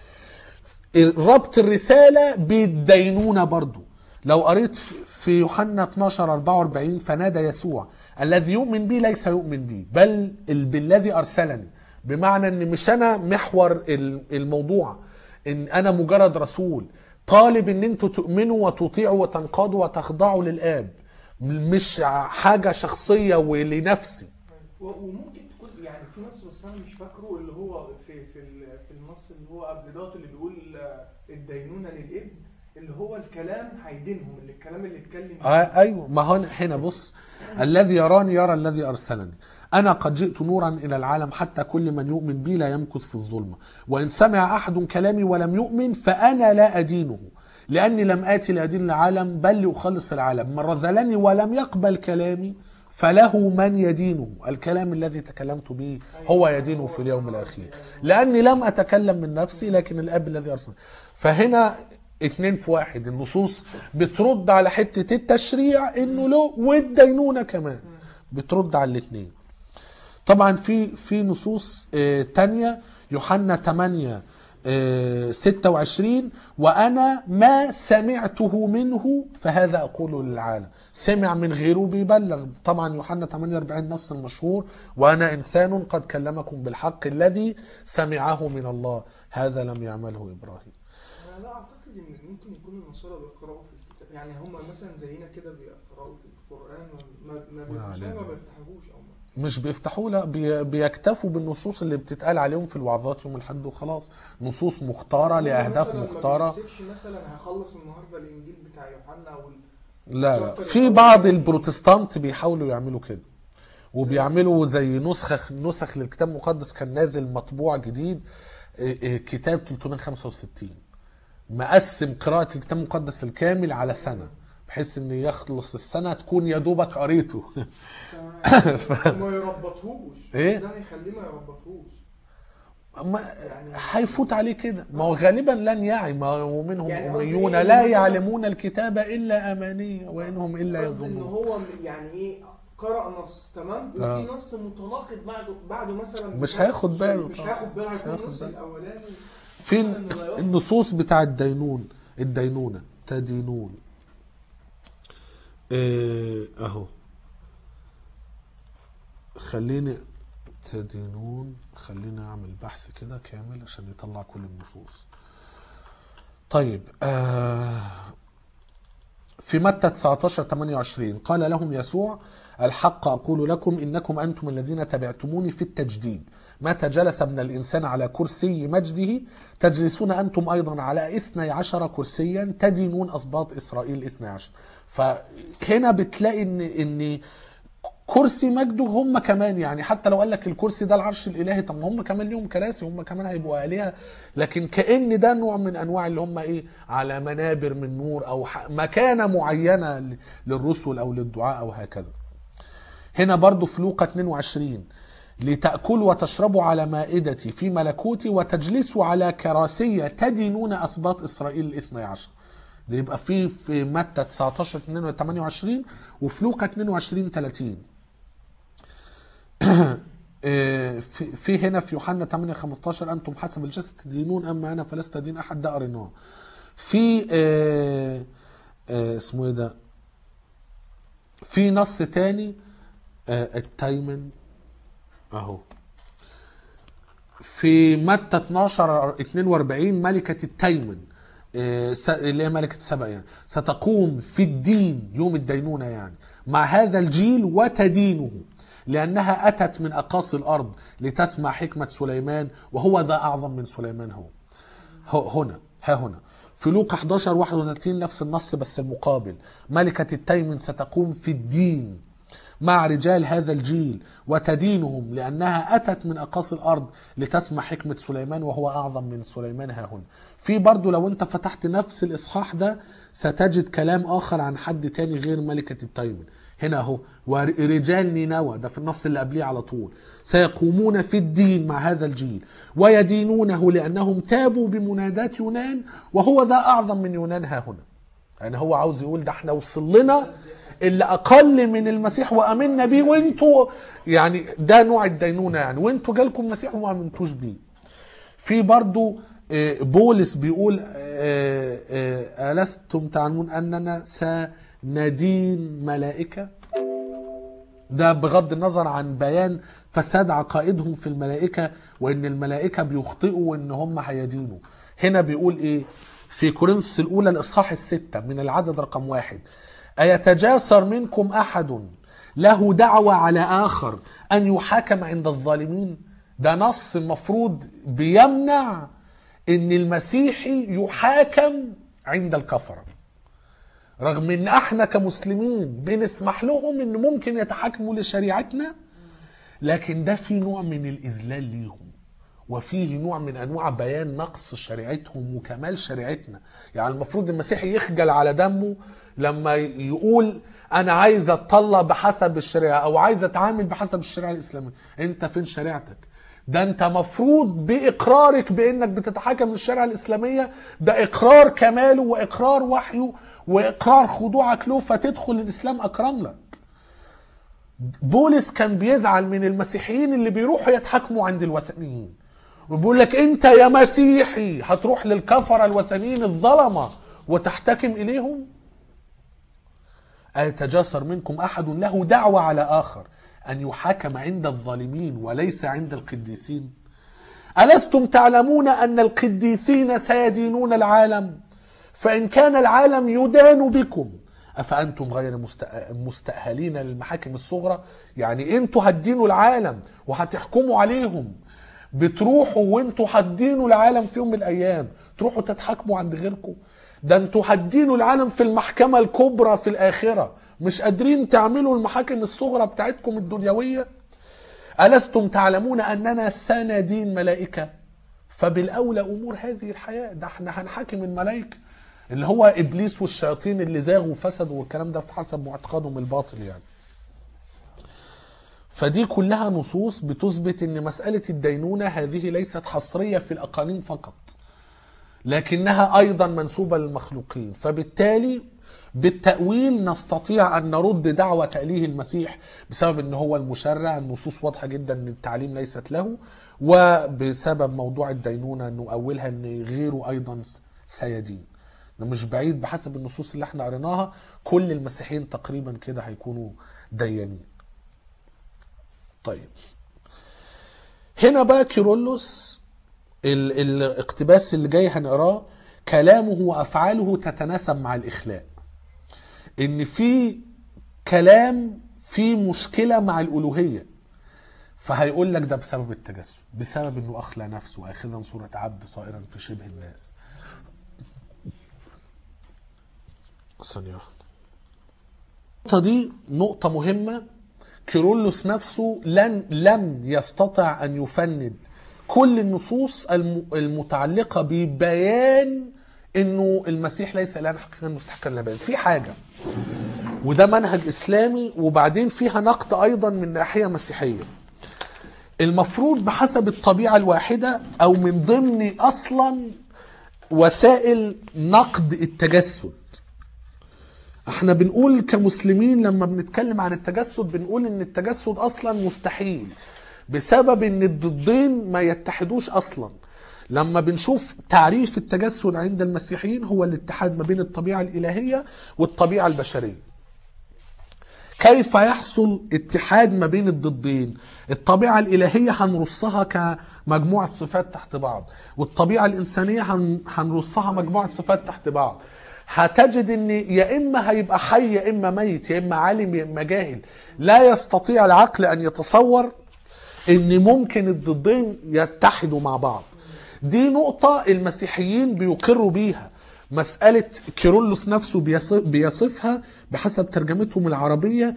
ربط الرساله بالدينونه برضه لو قريت في يوحنا 12 44 فنادى يسوع الذي يؤمن بي ليس يؤمن بي بل ال- بالذي ارسلني بمعنى ان مش انا محور ال- الموضوع ان انا مجرد رسول طالب ان انتوا تؤمنوا وتطيعوا وتنقادوا وتخضعوا للاب مش حاجه شخصيه ولنفسي و- وممكن تكون يعني في نص بس انا مش فاكره اللي هو في في ال- في النص اللي هو قبل دوت اللي بيقول آه، الدينونه للابن اللي هو الكلام هيدينهم اللي الكلام اللي اتكلم آه ايوه ما هو هنا بص الذي يراني يرى الذي ارسلني انا قد جئت نورا الى العالم حتى كل من يؤمن بي لا يمكث في الظلمه وان سمع احد كلامي ولم يؤمن فانا لا ادينه لاني لم اتي لادين العالم بل لاخلص العالم من رذلني ولم يقبل كلامي فله من يدينه الكلام الذي تكلمت به هو يدينه في اليوم الاخير لاني لم اتكلم من نفسي لكن الاب الذي ارسلني فهنا اتنين في واحد النصوص بترد على حتة التشريع انه له والدينونة كمان بترد على الاتنين طبعا في في نصوص آه، تانية يوحنا 8 آه، 26 وانا ما سمعته منه فهذا اقوله للعالم سمع من غيره بيبلغ طبعا يوحنا 48 نص المشهور وانا انسان قد كلمكم بالحق الذي سمعه من الله هذا لم يعمله ابراهيم انا لا اعتقد ان ممكن يكون النصارى بيقراوا في الكتاب يعني هم مثلا زينا كده بيقراوا في القران ما ما بيفتحوش علينا. ما بيفتحوش او ما مش بيفتحوا لا بي- بيكتفوا بالنصوص اللي بتتقال عليهم في الوعظات يوم الاحد وخلاص نصوص مختاره لاهداف مثلاً مختاره ما بيمسكش مثلا هخلص النهارده الانجيل بتاع يوحنا او ال- لا لا في بعض البروتستانت بيحاولوا يعملوا كده وبيعملوا زي نسخ نسخ للكتاب المقدس كان نازل مطبوع جديد إيه، إيه، كتاب 365 مقسم قراءة الكتاب المقدس الكامل على سنة بحيث ان يخلص السنة تكون يا دوبك قريته ما يربطهوش إيه؟ ده هيخليه ما يربطهوش ما هيفوت عليه كده ما هو غالبا لن يعي ما هو منهم يعني قصدي أميون إيه؟ لا مثلاً- يعلمون الكتاب إلا أماني وإنهم إلا قصدي ان يظنون هو يعني ايه قرأ نص تمام وفي آه. نص متناقض بعده بعده مثلا مش هياخد باله مش طبعا. هياخد باله مش هيكون هياخد النص باله. الاولاني في مثلاً إنه لا يخطئ. النصوص بتاع الدينون الدينونة تدينون إيه اهو خليني تدينون خليني اعمل بحث كده كامل عشان يطلع كل النصوص طيب آه في متى 19 28 قال لهم يسوع الحق أقول لكم إنكم أنتم الذين تبعتموني في التجديد متى جلس ابن الإنسان على كرسي مجده تجلسون أنتم أيضا على إثني عشر كرسيا تدينون أسباط إسرائيل إثني عشر فهنا بتلاقي إن إن كرسي مجده هم كمان يعني حتى لو قال لك الكرسي ده العرش الالهي طب ما هم كمان ليهم كراسي هم كمان هيبقوا الهه لكن كان ده نوع من انواع اللي هم ايه على منابر من نور او ح- مكانه معينه ل- للرسل او للدعاء او هكذا هنا برضو في لوقا 22 لتأكلوا وتشربوا على مائدتي في ملكوتي وتجلسوا على كراسي تدينون أسباط إسرائيل الاثني عشر ده يبقى في في متى 19 22 28 وفي لوقا 22 30 آه، في في هنا في يوحنا 8 15 انتم حسب الجسد تدينون اما انا فلست ادين احد ده قريناه في آه، آه، اسمه ايه ده في نص تاني آه، التيمن اهو في متى 12 42 ملكة التيمن آه، س- اللي هي ملكة سبأ يعني ستقوم في الدين يوم الدينونة يعني مع هذا الجيل وتدينه لأنها أتت من أقاصي الأرض لتسمع حكمة سليمان وهو ذا أعظم من سليمان هو ه- هنا ها هنا في لوقا 11 31 نفس النص بس المقابل ملكة التيمن ستقوم في الدين مع رجال هذا الجيل وتدينهم لأنها أتت من أقاصي الأرض لتسمع حكمة سليمان وهو أعظم من سليمان ها هنا في برضو لو أنت فتحت نفس الإصحاح ده ستجد كلام آخر عن حد تاني غير ملكة التيمن هنا اهو ورجال نينوى ده في النص اللي قبليه على طول سيقومون في الدين مع هذا الجيل ويدينونه لأنهم تابوا بمنادات يونان وهو ذا أعظم من يونان ها هنا يعني هو عاوز يقول ده احنا وصل لنا اللي اقل من المسيح وامنا بيه وانتوا يعني ده نوع الدينونه يعني وانتوا جالكم مسيح وما امنتوش بيه في برضو آه، بولس بيقول آه، آه، ألستم تعلمون أننا سندين ملائكة ده بغض النظر عن بيان فساد عقائدهم في الملائكة وإن الملائكة بيخطئوا وإن هم هيدينوا هنا بيقول إيه في كورنثوس الأولى الإصحاح الستة من العدد رقم واحد أيتجاسر منكم أحد له دعوة على آخر أن يحاكم عند الظالمين ده نص المفروض بيمنع ان المسيحي يحاكم عند الكفره رغم ان احنا كمسلمين بنسمح لهم ان ممكن يتحاكموا لشريعتنا لكن ده في نوع من الاذلال ليهم وفيه نوع من انواع بيان نقص شريعتهم وكمال شريعتنا يعني المفروض المسيحي يخجل على دمه لما يقول انا عايز اتطلق بحسب الشريعه او عايز اتعامل بحسب الشريعه الاسلاميه انت فين شريعتك ده انت مفروض باقرارك بانك بتتحاكم للشريعه الاسلاميه ده اقرار كماله واقرار وحيه واقرار خضوعك له فتدخل الاسلام اكرم لك بولس كان بيزعل من المسيحيين اللي بيروحوا يتحاكموا عند الوثنيين وبيقول لك انت يا مسيحي هتروح للكفره الوثنيين الظلمه وتحتكم اليهم أيتجاسر منكم أحد له دعوة على آخر أن يحاكم عند الظالمين وليس عند القديسين ألستم تعلمون أن القديسين سيدينون العالم فإن كان العالم يدان بكم أفأنتم غير مست- مستأهلين للمحاكم الصغرى يعني أنتوا هتدينوا العالم وهتحكموا عليهم بتروحوا وانتوا هتدينوا العالم في يوم من الأيام تروحوا تتحاكموا عند غيركم ده انتوا هتدينوا العالم في المحكمة الكبرى في الآخرة مش قادرين تعملوا المحاكم الصغرى بتاعتكم الدنيويه ألستم تعلمون أننا سندين ملائكة فبالأولى أمور هذه الحياة ده احنا هنحاكم الملائكة اللي هو إبليس والشياطين اللي زاغوا وفسدوا والكلام ده في حسب معتقدهم الباطل يعني فدي كلها نصوص بتثبت ان مسألة الدينونة هذه ليست حصرية في الأقانيم فقط لكنها أيضا منسوبة للمخلوقين فبالتالي بالتأويل نستطيع أن نرد دعوة تأليه المسيح بسبب أن هو المشرع النصوص واضحة جدا أن التعليم ليست له وبسبب موضوع الدينونة نؤولها أن غيره أيضا سيدين ده مش بعيد بحسب النصوص اللي احنا قريناها كل المسيحيين تقريبا كده هيكونوا ديانين طيب هنا بقى كيرلس ال- الاقتباس اللي جاي هنقراه كلامه وافعاله تتناسب مع الاخلاء ان في كلام في مشكله مع الالوهيه فهيقول لك ده بسبب التجسد بسبب انه اخلى نفسه اخذا صوره عبد صائرا في شبه الناس ثانيه واحده النقطه دي نقطه مهمه كيرلس نفسه لن لم يستطع ان يفند كل النصوص الم- المتعلقه ببيان انه المسيح ليس الها حقيقيا مستحقا للعباده في حاجه وده منهج اسلامي وبعدين فيها نقد ايضا من ناحيه مسيحيه المفروض بحسب الطبيعه الواحده او من ضمن اصلا وسائل نقد التجسد احنا بنقول كمسلمين لما بنتكلم عن التجسد بنقول ان التجسد اصلا مستحيل بسبب ان الضدين ما يتحدوش اصلا لما بنشوف تعريف التجسد عند المسيحيين هو الاتحاد ما بين الطبيعة الإلهية والطبيعة البشرية كيف يحصل اتحاد ما بين الضدين الطبيعة الإلهية هنرصها كمجموعة صفات تحت بعض والطبيعة الإنسانية هن- هنرصها مجموعة صفات تحت بعض هتجد ان يا اما هيبقى حي يا اما ميت يا اما عالم يا اما جاهل لا يستطيع العقل ان يتصور ان ممكن الضدين يتحدوا مع بعض دي نقطة المسيحيين بيقروا بيها مسألة كيرلس نفسه بيصف- بيصفها بحسب ترجمتهم العربية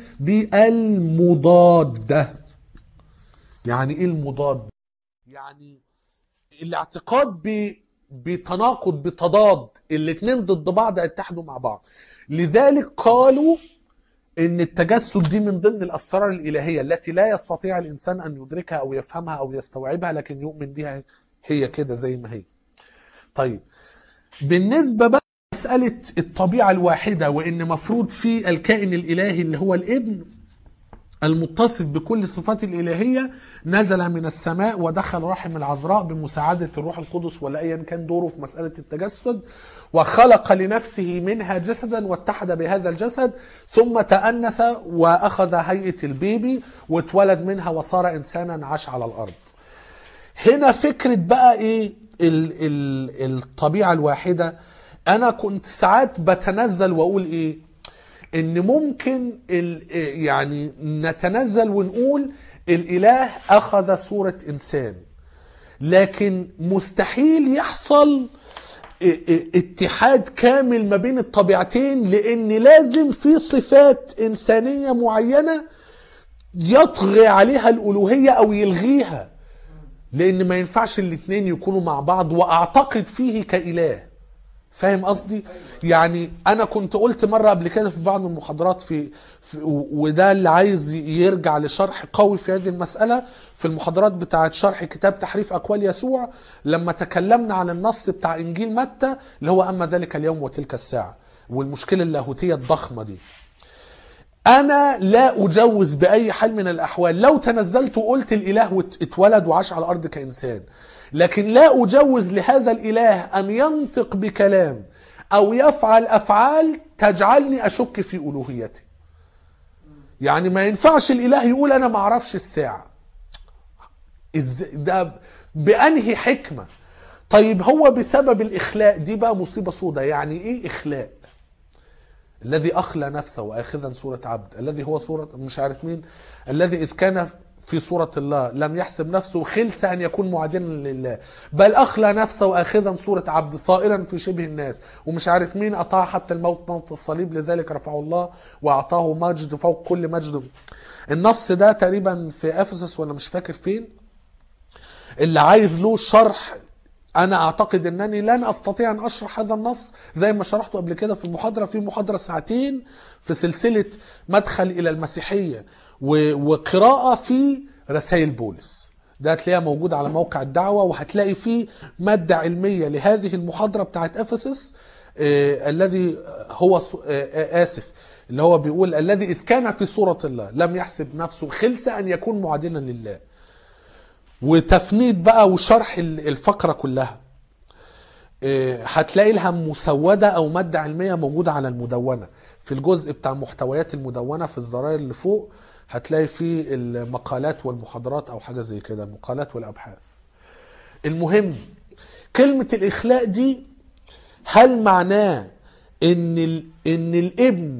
بالمضادة يعني ايه المضاد يعني الاعتقاد ب... بتناقض بتضاد الاتنين ضد بعض يتحدوا مع بعض لذلك قالوا ان التجسد دي من ضمن الاسرار الالهيه التي لا يستطيع الانسان ان يدركها او يفهمها او يستوعبها لكن يؤمن بها هي كده زي ما هي طيب بالنسبه بقى مساله الطبيعه الواحده وان مفروض في الكائن الالهي اللي هو الابن المتصف بكل الصفات الإلهية نزل من السماء ودخل رحم العذراء بمساعدة الروح القدس ولا أيا كان دوره في مسألة التجسد وخلق لنفسه منها جسدا واتحد بهذا الجسد ثم تأنس وأخذ هيئة البيبي واتولد منها وصار إنسانا عاش على الأرض هنا فكرة بقى ايه ال ال الطبيعة الواحدة انا كنت ساعات بتنزل واقول ايه ان ممكن ال يعني نتنزل ونقول الاله اخذ صورة انسان لكن مستحيل يحصل ا- ا- اتحاد كامل ما بين الطبيعتين لان لازم في صفات انسانية معينة يطغي عليها الالوهية او يلغيها لان ما ينفعش الاثنين يكونوا مع بعض واعتقد فيه كاله فاهم قصدي يعني انا كنت قلت مره قبل كده في بعض المحاضرات في, في و- وده اللي عايز يرجع لشرح قوي في هذه المساله في المحاضرات بتاعه شرح كتاب تحريف اقوال يسوع لما تكلمنا عن النص بتاع انجيل متى اللي هو اما ذلك اليوم وتلك الساعه والمشكله اللاهوتيه الضخمه دي انا لا اجوز باي حال من الاحوال لو تنزلت وقلت الاله وات- اتولد وعاش على الارض كانسان لكن لا اجوز لهذا الاله ان ينطق بكلام او يفعل افعال تجعلني اشك في الوهيته يعني ما ينفعش الاله يقول انا ما اعرفش الساعه إز- ده بانهي حكمه طيب هو بسبب الاخلاء دي بقى مصيبه سودة يعني ايه اخلاء الذي اخلى نفسه واخذا صوره عبد الذي هو صوره مش عارف مين الذي اذ كان في صورة الله لم يحسب نفسه خلس أن يكون معادلا لله بل أخلى نفسه آخذا صورة عبد صائرا في شبه الناس ومش عارف مين أطاع حتى الموت موت الصليب لذلك رفعه الله وأعطاه مجد فوق كل مجد النص ده تقريبا في أفسس ولا مش فاكر فين اللي عايز له شرح انا اعتقد انني لن استطيع ان اشرح هذا النص زي ما شرحته قبل كده في المحاضره في محاضره ساعتين في سلسله مدخل الى المسيحيه و- وقراءه في رسائل بولس ده هتلاقيها موجودة على موقع الدعوة وهتلاقي فيه مادة علمية لهذه المحاضرة بتاعت أفسس آه الذي هو ص- آه آه آسف اللي هو بيقول الذي إذ كان في صورة الله لم يحسب نفسه خلسة أن يكون معادلا لله وتفنيد بقى وشرح ال- الفقرة كلها إيه، هتلاقي لها مسودة أو مادة علمية موجودة على المدونة في الجزء بتاع محتويات المدونة في الزراير اللي فوق هتلاقي فيه المقالات والمحاضرات أو حاجة زي كده المقالات والأبحاث المهم كلمة الإخلاء دي هل معناه إن ال... إن الابن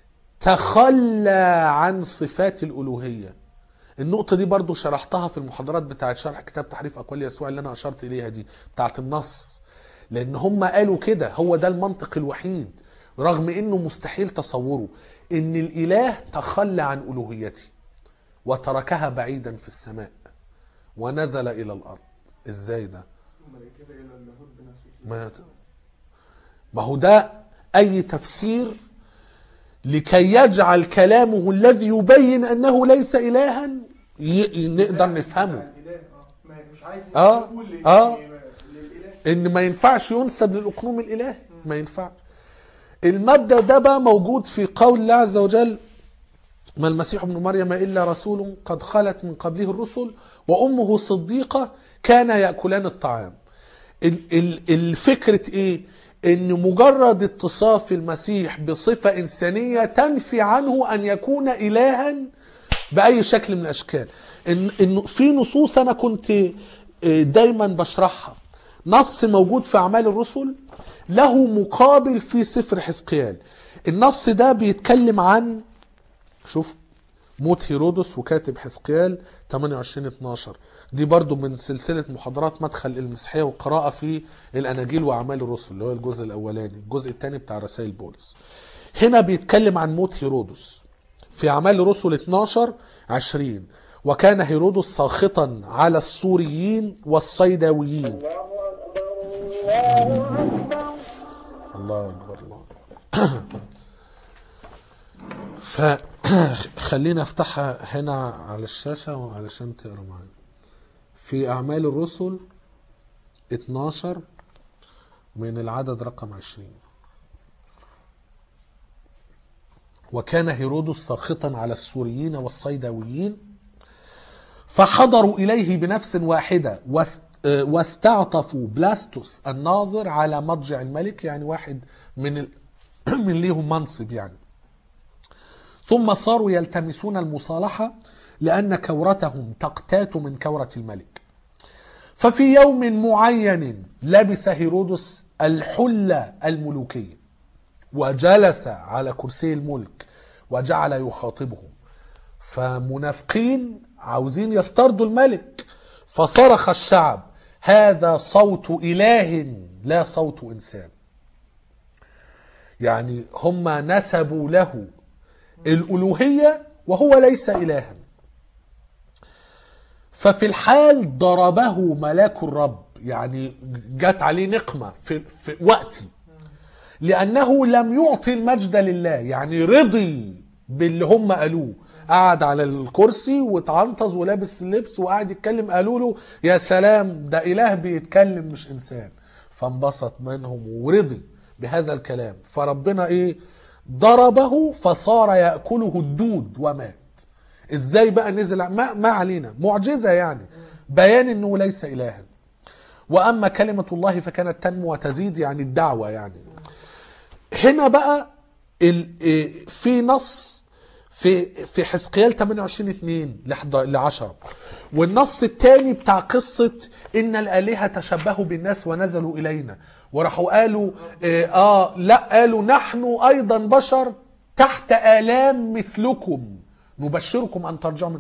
تخلى عن صفات الألوهية النقطة دي برضو شرحتها في المحاضرات بتاعة شرح كتاب تحريف أقوال يسوع اللي أنا أشرت إليها دي بتاعة النص لأن هم قالوا كده هو ده المنطق الوحيد رغم إنه مستحيل تصوره إن الإله تخلى عن ألوهيته وتركها بعيدا في السماء ونزل إلى الأرض إزاي ده؟ أمال كده إلى اللاهوت بنفسه ما ما هو ده أي تفسير لكي يجعل كلامه الذي يبين أنه ليس إلها ي- نقدر نفهمه الإله اه ما مش عايز آه، يقول لل- آه. للإله ان ما ينفعش ينسب للاقنوم الالهي ما ينفعش المبدا ده بقى موجود في قول الله عز وجل ما المسيح ابن مريم الا رسول قد خلت من قبله الرسل وامه صديقه كان ياكلان الطعام ال- ال- الفكره ايه ان مجرد اتصاف المسيح بصفه انسانيه تنفي عنه ان يكون الها باي شكل من الاشكال ان ان في نصوص انا كنت آه، دايما بشرحها نص موجود في اعمال الرسل له مقابل في سفر حزقيال النص ده بيتكلم عن شوف موت هيرودس وكاتب حزقيال 28 12 دي برضو من سلسلة محاضرات مدخل المسيحية والقراءة في الأناجيل وأعمال الرسل اللي هو الجزء الأولاني الجزء الثاني بتاع رسائل بولس هنا بيتكلم عن موت هيرودس في أعمال الرسل 12 20 وكان هيرودس ساخطا على السوريين والصيداويين الله أكبر الله فخلينا افتحها هنا على الشاشة علشان تقرا معايا في أعمال الرسل 12 من العدد رقم 20 وكان هيرودس ساخطا على السوريين والصيداويين فحضروا إليه بنفس واحدة واست- آه، واستعطفوا بلاستوس الناظر على مضجع الملك يعني واحد من ال... من ليهم منصب يعني ثم صاروا يلتمسون المصالحة لأن كورتهم تقتات من كورة الملك ففي يوم معين لبس هيرودس الحلة الملوكية وجلس على كرسي الملك وجعل يخاطبهم فمنافقين عاوزين يسترضوا الملك فصرخ الشعب هذا صوت إله لا صوت إنسان يعني هم نسبوا له الألوهية وهو ليس إلها ففي الحال ضربه ملاك الرب يعني جت عليه نقمة في, في وقتي لأنه لم يعطي المجد لله يعني رضي باللي هم قالوه قعد على الكرسي واتعنطز ولابس اللبس وقعد يتكلم قالوا له يا سلام ده إله بيتكلم مش إنسان فانبسط منهم ورضي بهذا الكلام فربنا إيه ضربه فصار يأكله الدود ومات ازاي بقى نزل ما, ما علينا معجزة يعني بيان انه ليس الها واما كلمة الله فكانت تنمو وتزيد يعني الدعوة يعني هنا بقى ال- إيه، في نص في في حزقيال 28 2 ل 10 والنص الثاني بتاع قصة إن الآلهة تشبهوا بالناس ونزلوا إلينا وراحوا قالوا آه, آه لا قالوا نحن أيضا بشر تحت آلام مثلكم نبشركم أن ترجعوا من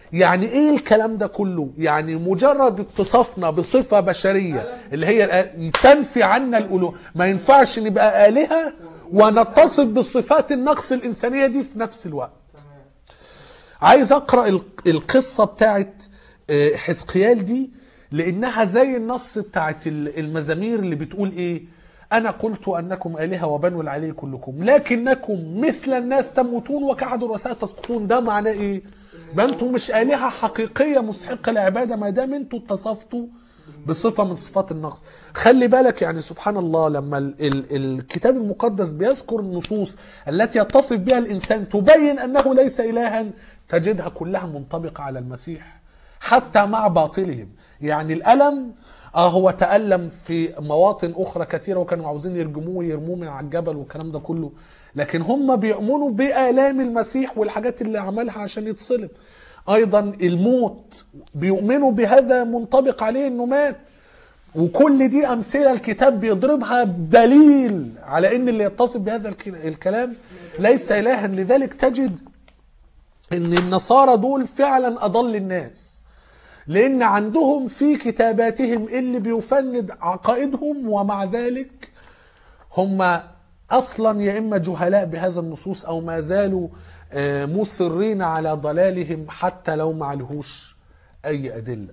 يعني ايه الكلام ده كله يعني مجرد اتصافنا بصفة بشرية اللي هي الآ- تنفي عنا الألوه ما ينفعش نبقى آلهة ونتصف بالصفات النقص الإنسانية دي في نفس الوقت تمام عايز اقرا ال- القصه بتاعت آه، حزقيال دي لانها زي النص بتاعت ال- المزامير اللي بتقول ايه انا قلت انكم الهه وبنو العلي كلكم لكنكم مثل الناس تموتون وكأحد الرؤساء تسقطون ده معناه ايه ما انتم مش الهه حقيقيه مستحقه العباده ما دام انتوا اتصفتوا بصفه من صفات النقص خلي بالك يعني سبحان الله لما ال ال الكتاب المقدس بيذكر النصوص التي يتصف بها الانسان تبين انه ليس الها تجدها كلها منطبقه على المسيح حتى مع باطلهم يعني الالم اه هو تألم في مواطن اخرى كثيره وكانوا عاوزين يرجموه يرموه من على الجبل والكلام ده كله لكن هم بيؤمنوا بآلام المسيح والحاجات اللي عملها عشان يتصلب ايضا الموت بيؤمنوا بهذا منطبق عليه انه مات وكل دي امثله الكتاب بيضربها بدليل على ان اللي يتصف بهذا الك- الكلام ليس الها لذلك تجد ان النصارى دول فعلا اضل الناس لان عندهم في كتاباتهم اللي بيفند عقائدهم ومع ذلك هم اصلا يا اما جهلاء بهذا النصوص او ما زالوا آه، مصرين على ضلالهم حتى لو ما عليهوش اي ادله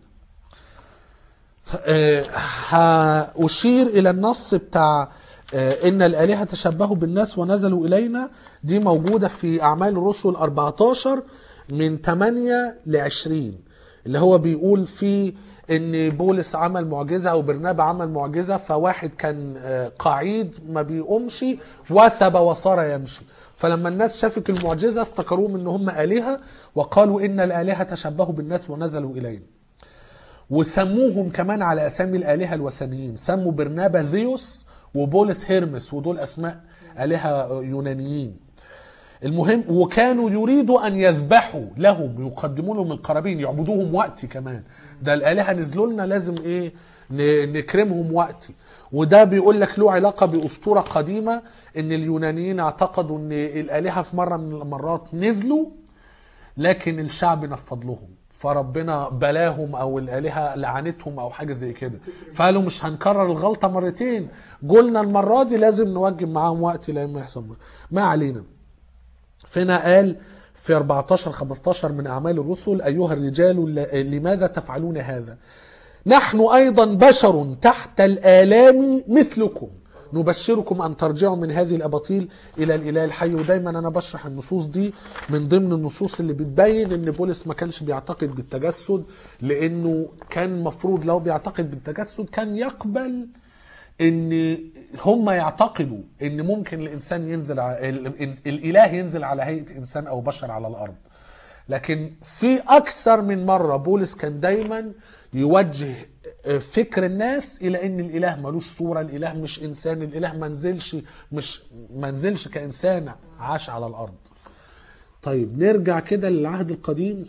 آه، هأشير إلى النص بتاع آه، إن الآلهة تشبهوا بالناس ونزلوا إلينا دي موجودة في أعمال الرسل 14 من 8 ل 20 اللي هو بيقول فيه إن بولس عمل معجزة أو برنابا عمل معجزة فواحد كان آه، قعيد ما بيقومش وثب وصار يمشي فلما الناس شافت المعجزة افتكروهم إن هم آلهة وقالوا إن الآلهة تشبهوا بالناس ونزلوا إلينا وسموهم كمان على اسامي الالهه الوثنيين سموا برنابا زيوس وبولس هيرمس ودول اسماء الهه يونانيين المهم وكانوا يريدوا ان يذبحوا لهم يقدموا لهم القرابين يعبدوهم وقتي كمان ده الالهه نزلوا لنا لازم ايه ن- نكرمهم وقتي وده بيقول لك له علاقه باسطوره قديمه ان اليونانيين اعتقدوا ان الالهه في مره من المرات نزلوا لكن الشعب نفض لهم فربنا بلاهم او الالهه لعنتهم او حاجه زي كده فقالوا مش هنكرر الغلطه مرتين قلنا المره دي لازم نوجب معاهم وقت لما يحصل ما علينا فينا قال في 14 15 من اعمال الرسل ايها الرجال ل- لماذا تفعلون هذا نحن ايضا بشر تحت الالام مثلكم نبشركم ان ترجعوا من هذه الاباطيل الى الاله الحي ودايما انا بشرح النصوص دي من ضمن النصوص اللي بتبين ان بولس ما كانش بيعتقد بالتجسد لانه كان مفروض لو بيعتقد بالتجسد كان يقبل ان هم يعتقدوا ان ممكن الانسان ينزل على ال- الاله ينزل على هيئه انسان او بشر على الارض لكن في اكثر من مره بولس كان دايما يوجه فكر الناس الى ان الاله ملوش صوره الاله مش انسان الاله ما نزلش مش ما نزلش كانسان عاش على الارض طيب نرجع كده للعهد القديم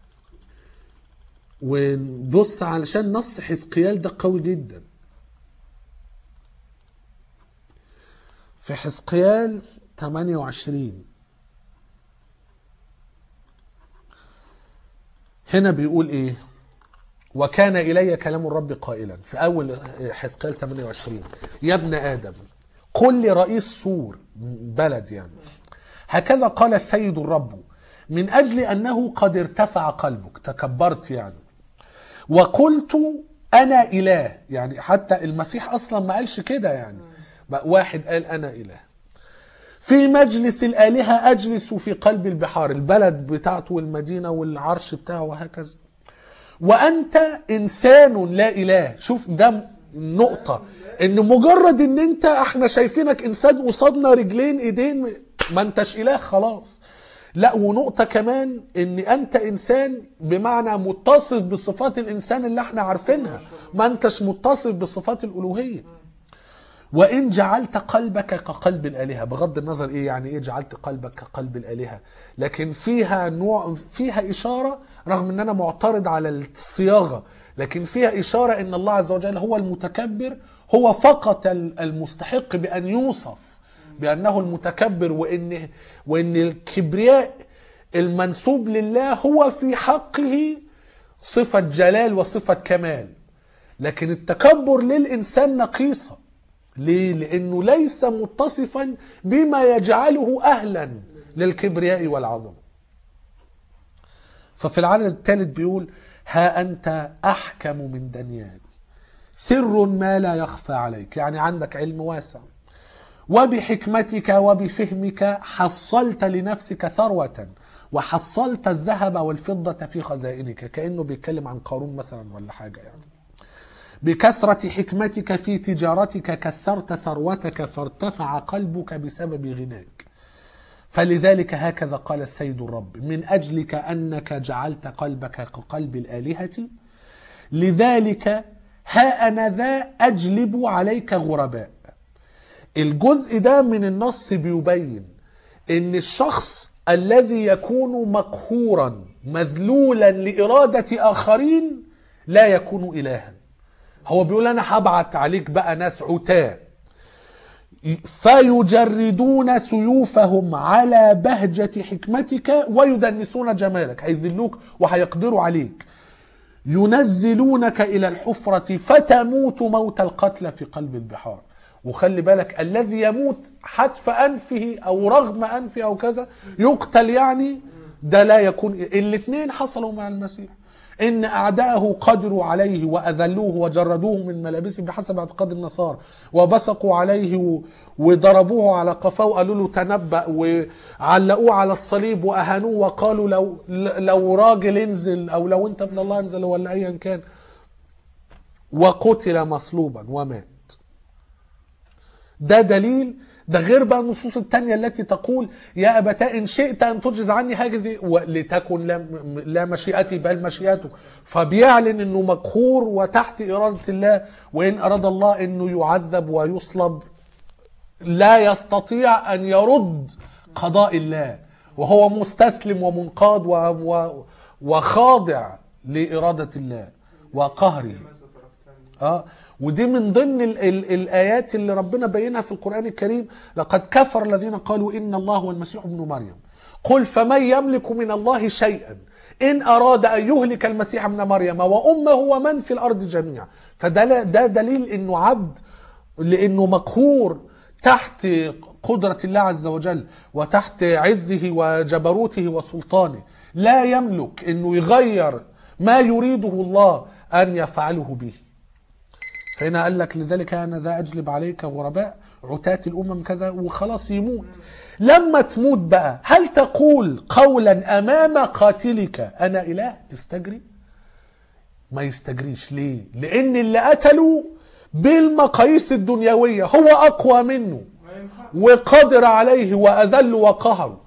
ونبص علشان نص حزقيال ده قوي جدا في حزقيال 28 هنا بيقول ايه وكان الي كلام الرب قائلا في اول حزقيال 28 يا ابن ادم قل لرئيس سور بلد يعني هكذا قال السيد الرب من اجل انه قد ارتفع قلبك تكبرت يعني وقلت انا اله يعني حتى المسيح اصلا ما قالش كده يعني بقى واحد قال انا اله في مجلس الالهه اجلس في قلب البحار البلد بتاعته والمدينه والعرش بتاعه وهكذا وانت انسان لا اله شوف ده النقطه ان مجرد ان انت احنا شايفينك انسان قصادنا رجلين ايدين ما انتش اله خلاص لا ونقطه كمان ان انت انسان بمعنى متصف بصفات الانسان اللي احنا عارفينها ما انتش متصف بصفات الالوهيه وان جعلت قلبك كقلب الالهه بغض النظر ايه يعني ايه جعلت قلبك كقلب الالهه لكن فيها نوع فيها اشاره رغم ان انا معترض على الصياغه لكن فيها اشاره ان الله عز وجل هو المتكبر هو فقط المستحق بان يوصف بانه المتكبر وان وان الكبرياء المنسوب لله هو في حقه صفة جلال وصفة كمال لكن التكبر للإنسان نقيصة ليه؟ لأنه ليس متصفا بما يجعله أهلا للكبرياء والعظمة ففي العدد الثالث بيقول ها أنت أحكم من دانيال سر ما لا يخفى عليك يعني عندك علم واسع وبحكمتك وبفهمك حصلت لنفسك ثروة وحصلت الذهب والفضة في خزائنك كأنه بيتكلم عن قارون مثلا ولا حاجة يعني بكثرة حكمتك في تجارتك كثرت ثروتك فارتفع قلبك بسبب غناك فلذلك هكذا قال السيد الرب من أجلك أنك جعلت قلبك كقلب الآلهة لذلك ها أنا ذا أجلب عليك غرباء الجزء ده من النص بيبين ان الشخص الذي يكون مقهورا مذلولا لإرادة آخرين لا يكون إلها هو بيقول أنا هبعت عليك بقى ناس عتاه فيجردون سيوفهم على بهجة حكمتك ويدنسون جمالك هيذلوك وهيقدروا عليك ينزلونك إلى الحفرة فتموت موت القتلى في قلب البحار وخلي بالك الذي يموت حتف أنفه أو رغم أنفه أو كذا يقتل يعني ده لا يكون الاثنين حصلوا مع المسيح إن أعداءه قدروا عليه وأذلوه وجردوه من ملابسه بحسب اعتقاد النصارى وبصقوا عليه و- وضربوه على قفاه وقالوا له تنبأ وعلقوه على الصليب وأهانوه وقالوا لو لو راجل انزل أو لو أنت ابن الله انزل ولا أيا كان وقتل مصلوبا ومات ده دليل ده غير بقى النصوص التانية التي تقول يا أبتاء إن شئت أن تجز عني هذه ولتكن لا, لا مشيئتي بل مشيئتك فبيعلن أنه مقهور وتحت إرادة الله وإن أراد الله أنه يعذب ويصلب لا يستطيع أن يرد قضاء الله وهو مستسلم ومنقاد و و وخاضع لإرادة الله وقهره ماذا تركتني اه ودي من ضمن ال ال الايات اللي ربنا بينها في القران الكريم لقد كفر الذين قالوا ان الله هو المسيح ابن مريم قل فمن يملك من الله شيئا ان اراد ان يهلك المسيح ابن مريم وامه ومن في الارض جميعا فده لا- ده دليل انه عبد لانه مقهور تحت قدرة الله عز وجل وتحت عزه وجبروته وسلطانه لا يملك انه يغير ما يريده الله ان يفعله به فهنا قال لك لذلك انا ذا اجلب عليك غرباء عتاة الامم كذا وخلاص يموت لما تموت بقى هل تقول قولا امام قاتلك انا اله تستجري ما يستجريش ليه لان اللي قتله بالمقاييس الدنيويه هو اقوى منه ما ينفعش وقدر عليه واذل وقهر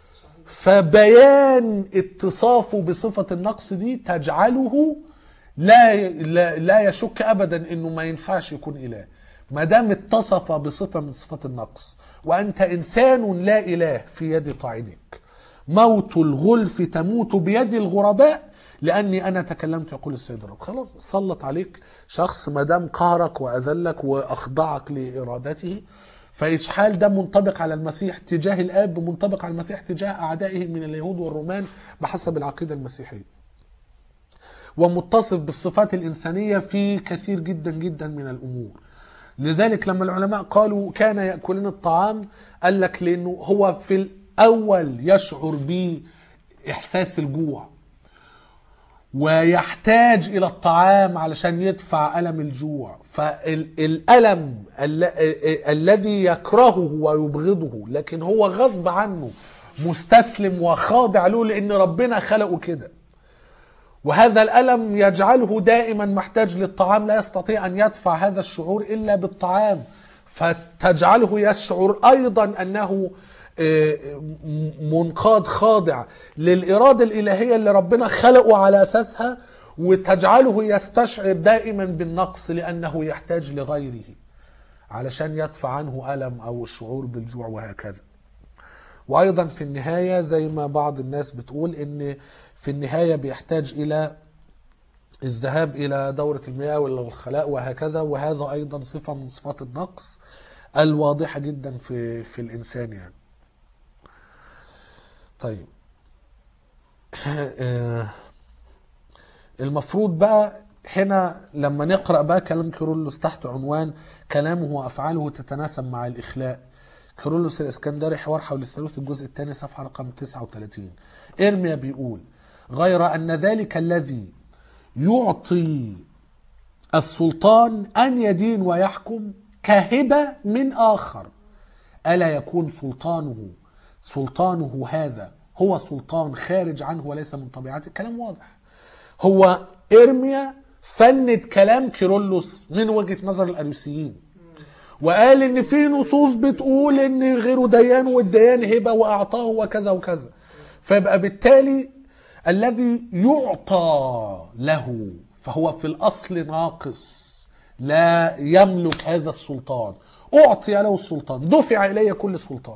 فبيان اتصافه بصفة النقص دي تجعله لا لا, لا يشك ابدا انه ما ينفعش يكون اله ما دام اتصف بصفة من صفات النقص وانت انسان لا اله في يد طاعنك موت الغلف تموت بيد الغرباء لاني انا تكلمت يقول السيد الرب خلاص سلط عليك شخص ما دام قهرك واذلك واخضعك لارادته فإشحال ده منطبق على المسيح تجاه الآب منطبق على المسيح تجاه أعدائه من اليهود والرومان بحسب العقيدة المسيحية ومتصف بالصفات الإنسانية في كثير جدا جدا من الأمور لذلك لما العلماء قالوا كان يأكلون الطعام قال لك لأنه هو في الأول يشعر بإحساس الجوع ويحتاج الى الطعام علشان يدفع الم الجوع فالالم ال- الذي يكرهه ويبغضه لكن هو غصب عنه مستسلم وخاضع له لان ربنا خلقه كده وهذا الالم يجعله دائما محتاج للطعام لا يستطيع ان يدفع هذا الشعور الا بالطعام فتجعله يشعر ايضا انه آه، منقاد خاضع للاراده الالهيه اللي ربنا خلقه على اساسها وتجعله يستشعر دائما بالنقص لانه يحتاج لغيره علشان يدفع عنه الم او الشعور بالجوع وهكذا وايضا في النهايه زي ما بعض الناس بتقول ان في النهايه بيحتاج الى الذهاب الى دوره المياه والى الخلاء وهكذا وهذا ايضا صفه من صفات النقص الواضحه جدا في في الانسان يعني طيب آه، المفروض بقى هنا لما نقرأ بقى كلام كيرلس تحت عنوان كلامه وأفعاله تتناسب مع الإخلاء كيرلس الإسكندري حوار حول الثالوث الجزء الثاني صفحة رقم 39 إرميا بيقول غير أن ذلك الذي يعطي السلطان أن يدين ويحكم كهبة من آخر ألا يكون سلطانه سلطانه هذا هو سلطان خارج عنه وليس من طبيعته الكلام واضح هو إرميا فند كلام كيرلس من وجهة نظر الأريوسيين وقال ان في نصوص بتقول ان غيره ديان والديان هبه واعطاه وكذا وكذا فيبقى بالتالي الذي يعطى له فهو في الاصل ناقص لا يملك هذا السلطان اعطي له السلطان دفع الي كل سلطان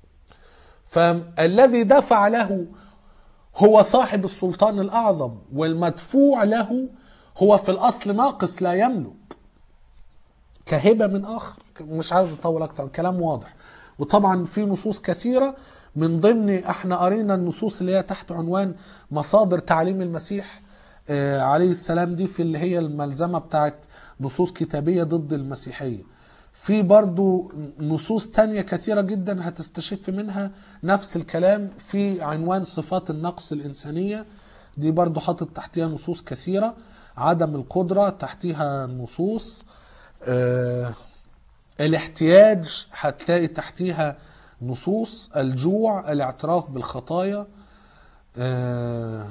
فالذي دفع له هو صاحب السلطان الاعظم والمدفوع له هو في الاصل ناقص لا يملك كهبه من اخر مش عايز اطول اكتر كلام واضح وطبعا في نصوص كثيره من ضمن احنا قرينا النصوص اللي هي تحت عنوان مصادر تعليم المسيح آه عليه السلام دي في اللي هي الملزمه بتاعت نصوص كتابيه ضد المسيحيه في برضو نصوص تانية كثيرة جدا هتستشف منها نفس الكلام في عنوان صفات النقص الإنسانية دي برضو حاطط تحتها نصوص كثيرة عدم القدرة تحتها نصوص آه الاحتياج هتلاقي تحتيها نصوص الجوع الاعتراف بالخطايا آه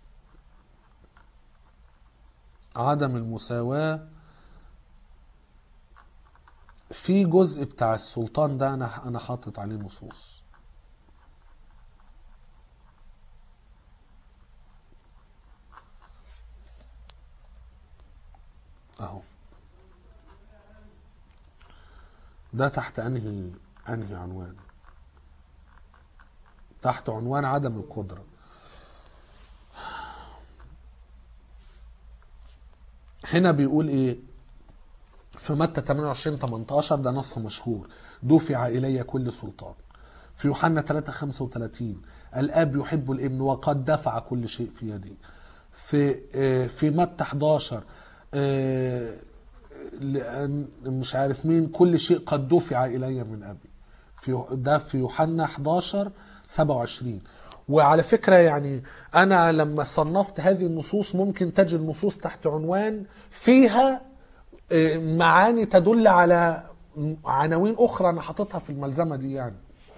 عدم المساواة في جزء بتاع السلطان ده انا انا حاطط عليه نصوص اهو ده تحت انهي انهي عنوان تحت عنوان عدم القدرة هنا بيقول ايه في متى 28 18 ده نص مشهور دفع الي كل سلطان في يوحنا 3 35 الاب يحب الابن وقد دفع كل شيء في يدي في آه، في متى 11 آه، لأن مش عارف مين كل شيء قد دفع الي من ابي في ده في يوحنا 11 27 وعلى فكره يعني انا لما صنفت هذه النصوص ممكن تجد نصوص تحت عنوان فيها آه، معاني تدل على عناوين اخرى انا حاططها في الملزمه دي يعني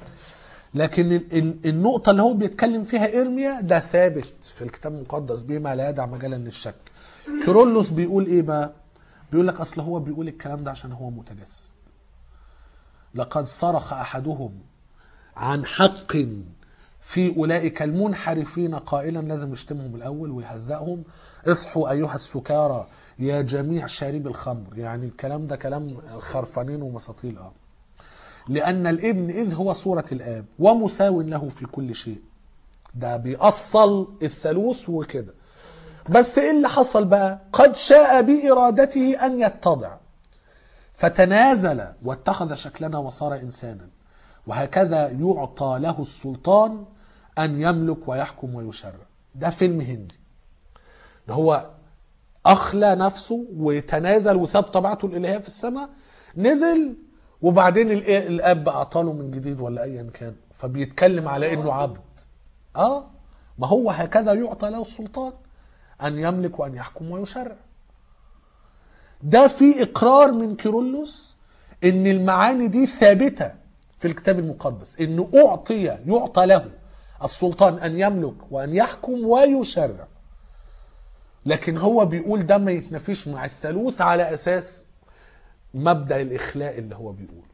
لكن ال- ال- النقطة اللي هو بيتكلم فيها إرميا ده ثابت في الكتاب المقدس بما لا يدع مجالا للشك. كيرلس بيقول إيه بقى؟ بيقول لك أصل هو بيقول الكلام ده عشان هو متجسد. لقد صرخ أحدهم عن حق في أولئك المنحرفين قائلا لازم يشتمهم الأول ويهزأهم اصحوا أيها السكارى يا جميع شاربي الخمر يعني الكلام ده كلام خرفانين ومساطيل اه لأن الابن إذ هو صورة الآب ومساو له في كل شيء ده بيأصل الثالوث وكده بس إيه اللي حصل بقى قد شاء بإرادته أن يتضع فتنازل واتخذ شكلنا وصار إنسانا وهكذا يعطى له السلطان أن يملك ويحكم ويشرع ده فيلم هندي اللي هو أخلى نفسه وتنازل وساب طبيعته الإلهية في السماء نزل وبعدين الإيه- الاب اعطاله من جديد ولا ايا كان فبيتكلم على انه عبد اه ما هو هكذا يعطى له السلطان ان يملك وان يحكم ويشرع ده في اقرار من كيرلس ان المعاني دي ثابته في الكتاب المقدس انه اعطي يعطى له السلطان ان يملك وان يحكم ويشرع لكن هو بيقول ده ما يتنافيش مع الثالوث على اساس مبدا الاخلاء اللي هو بيقوله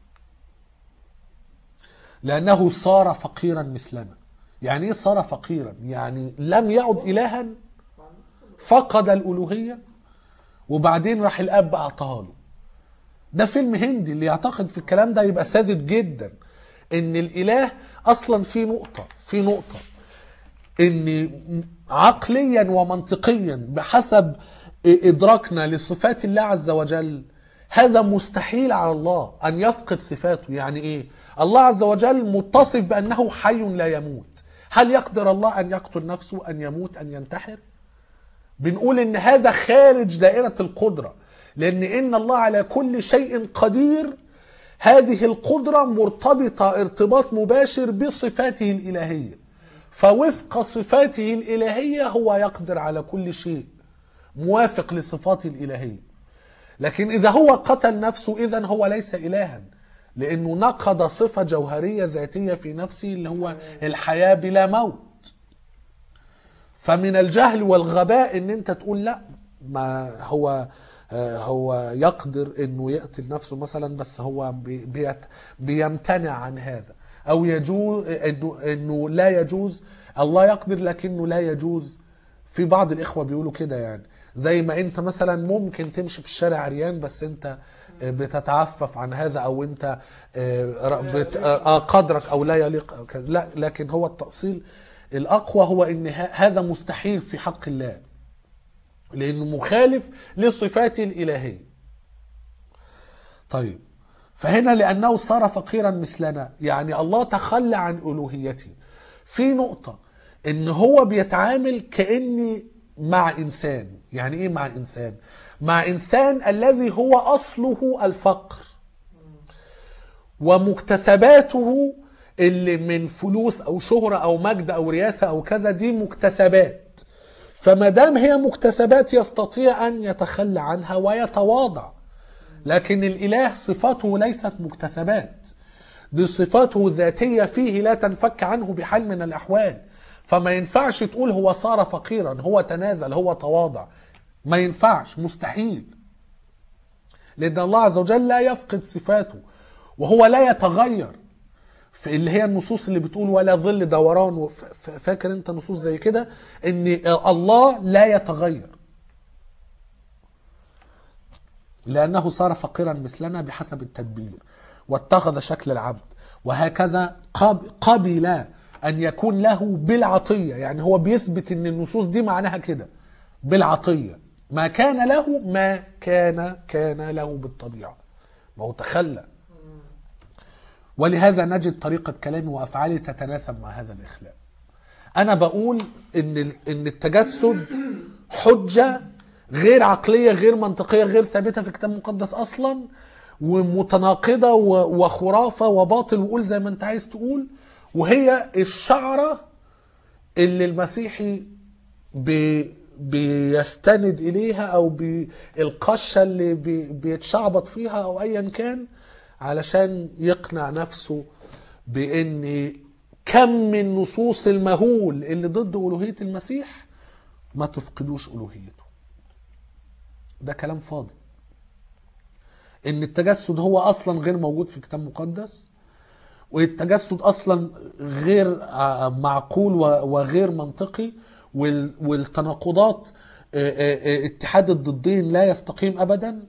لانه صار فقيرا مثلنا يعني ايه صار فقيرا يعني لم يعد الها فقد الالوهيه وبعدين راح الاب اعطاها له ده فيلم هندي اللي يعتقد في الكلام ده يبقى ساذج جدا ان الاله اصلا في نقطه في نقطه ان عقليا ومنطقيا بحسب ادراكنا لصفات الله عز وجل هذا مستحيل على الله ان يفقد صفاته يعني ايه الله عز وجل متصف بانه حي لا يموت هل يقدر الله ان يقتل نفسه ان يموت ان ينتحر بنقول ان هذا خارج دائره القدره لان ان الله على كل شيء قدير هذه القدره مرتبطه ارتباط مباشر بصفاته الالهيه فوفق صفاته الالهيه هو يقدر على كل شيء موافق لصفاته الالهيه لكن اذا هو قتل نفسه اذا هو ليس الها لانه نقض صفه جوهريه ذاتيه في نفسه اللي هو الحياه بلا موت فمن الجهل والغباء ان انت تقول لا ما هو آه، هو يقدر انه يقتل نفسه مثلا بس هو بي- بيت بيمتنع عن هذا او يجوز انه انه لا يجوز الله يقدر لكنه لا يجوز في بعض الاخوه بيقولوا كده يعني زي ما انت مثلا ممكن تمشي في الشارع عريان بس انت آه، بتتعفف عن هذا او انت آه، بت- آه، قدرك او لا يليق أو كذا لا لكن هو التاصيل الاقوى هو ان ه- هذا مستحيل في حق الله لانه مخالف لصفاته الالهيه طيب فهنا لانه صار فقيرا مثلنا يعني الله تخلى عن الوهيته في نقطه ان هو بيتعامل كاني مع انسان يعني ايه مع انسان مع انسان الذي هو اصله الفقر ومكتسباته اللي من فلوس او شهرة او مجد او رياسة او كذا دي مكتسبات فما دام هي مكتسبات يستطيع ان يتخلى عنها ويتواضع لكن الاله صفاته ليست مكتسبات دي صفاته ذاتية فيه لا تنفك عنه بحال من الاحوال فما ينفعش تقول هو صار فقيرا هو تنازل هو تواضع ما ينفعش مستحيل لان الله عز وجل لا يفقد صفاته وهو لا يتغير في اللي هي النصوص اللي بتقول ولا ظل دوران وف- ف- فاكر انت نصوص زي كده ان الله لا يتغير لانه صار فقيرا مثلنا بحسب التدبير واتخذ شكل العبد وهكذا قب- قبل ان يكون له بالعطيه يعني هو بيثبت ان النصوص دي معناها كده بالعطيه ما كان له ما كان كان له بالطبيعه ما هو تخلى ولهذا نجد طريقة كلامه وأفعاله تتناسب مع هذا الإخلاء أنا بقول إن ال- إن التجسد حجة غير عقلية غير منطقية غير ثابتة في الكتاب المقدس أصلا ومتناقضة و- وخرافة وباطل وقول زي ما أنت عايز تقول وهي الشعرة اللي المسيحي بي بيستند اليها او بي القشه اللي بي بيتشعبط فيها او ايا كان علشان يقنع نفسه بان كم من نصوص المهول اللي ضد الوهيه المسيح ما تفقدوش الوهيته ده كلام فاضي ان التجسد هو اصلا غير موجود في كتاب مقدس والتجسد اصلا غير ع- معقول و- وغير منطقي وال- والتناقضات آه، آه، آه، اتحاد الضدين لا يستقيم ابدا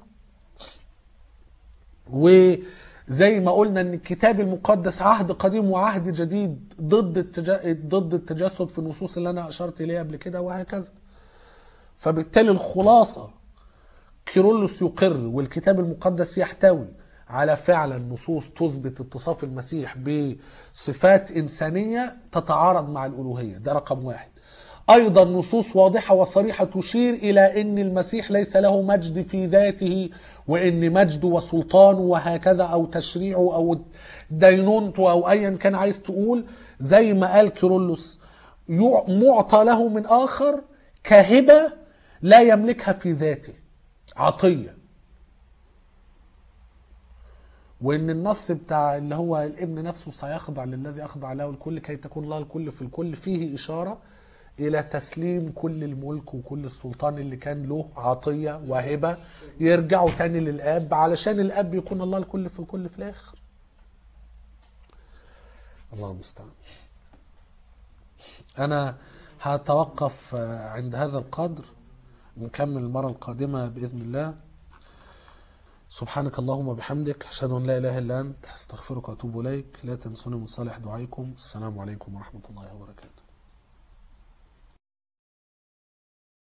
وزي ما قلنا ان الكتاب المقدس عهد قديم وعهد جديد ضد التجا... ضد التجسد في النصوص اللي انا اشرت اليها قبل كده وهكذا فبالتالي الخلاصه كيرلس يقر والكتاب المقدس يحتوي على فعلا نصوص تثبت اتصاف المسيح بصفات إنسانية تتعارض مع الألوهية ده رقم واحد أيضا نصوص واضحة وصريحة تشير إلى أن المسيح ليس له مجد في ذاته وأن مجده وسلطانه وهكذا أو تشريعه أو دينونته أو أيا كان عايز تقول زي ما قال كيرلس يع- معطى له من آخر كهبة لا يملكها في ذاته عطية وان النص بتاع اللي هو الابن نفسه سيخضع للذي اخضع له الكل كي تكون الله الكل في الكل فيه اشاره الى تسليم كل الملك وكل السلطان اللي كان له عطيه وهبه يرجعوا تاني للاب علشان الاب يكون الله الكل في الكل في الاخر الله المستعان انا هتوقف آه، عند هذا القدر نكمل المره القادمه باذن الله سبحانك اللهم وبحمدك أشهد أن لا إله إلا أنت أستغفرك وأتوب إليك لا تنسوني من صالح دعائكم السلام عليكم ورحمة الله وبركاته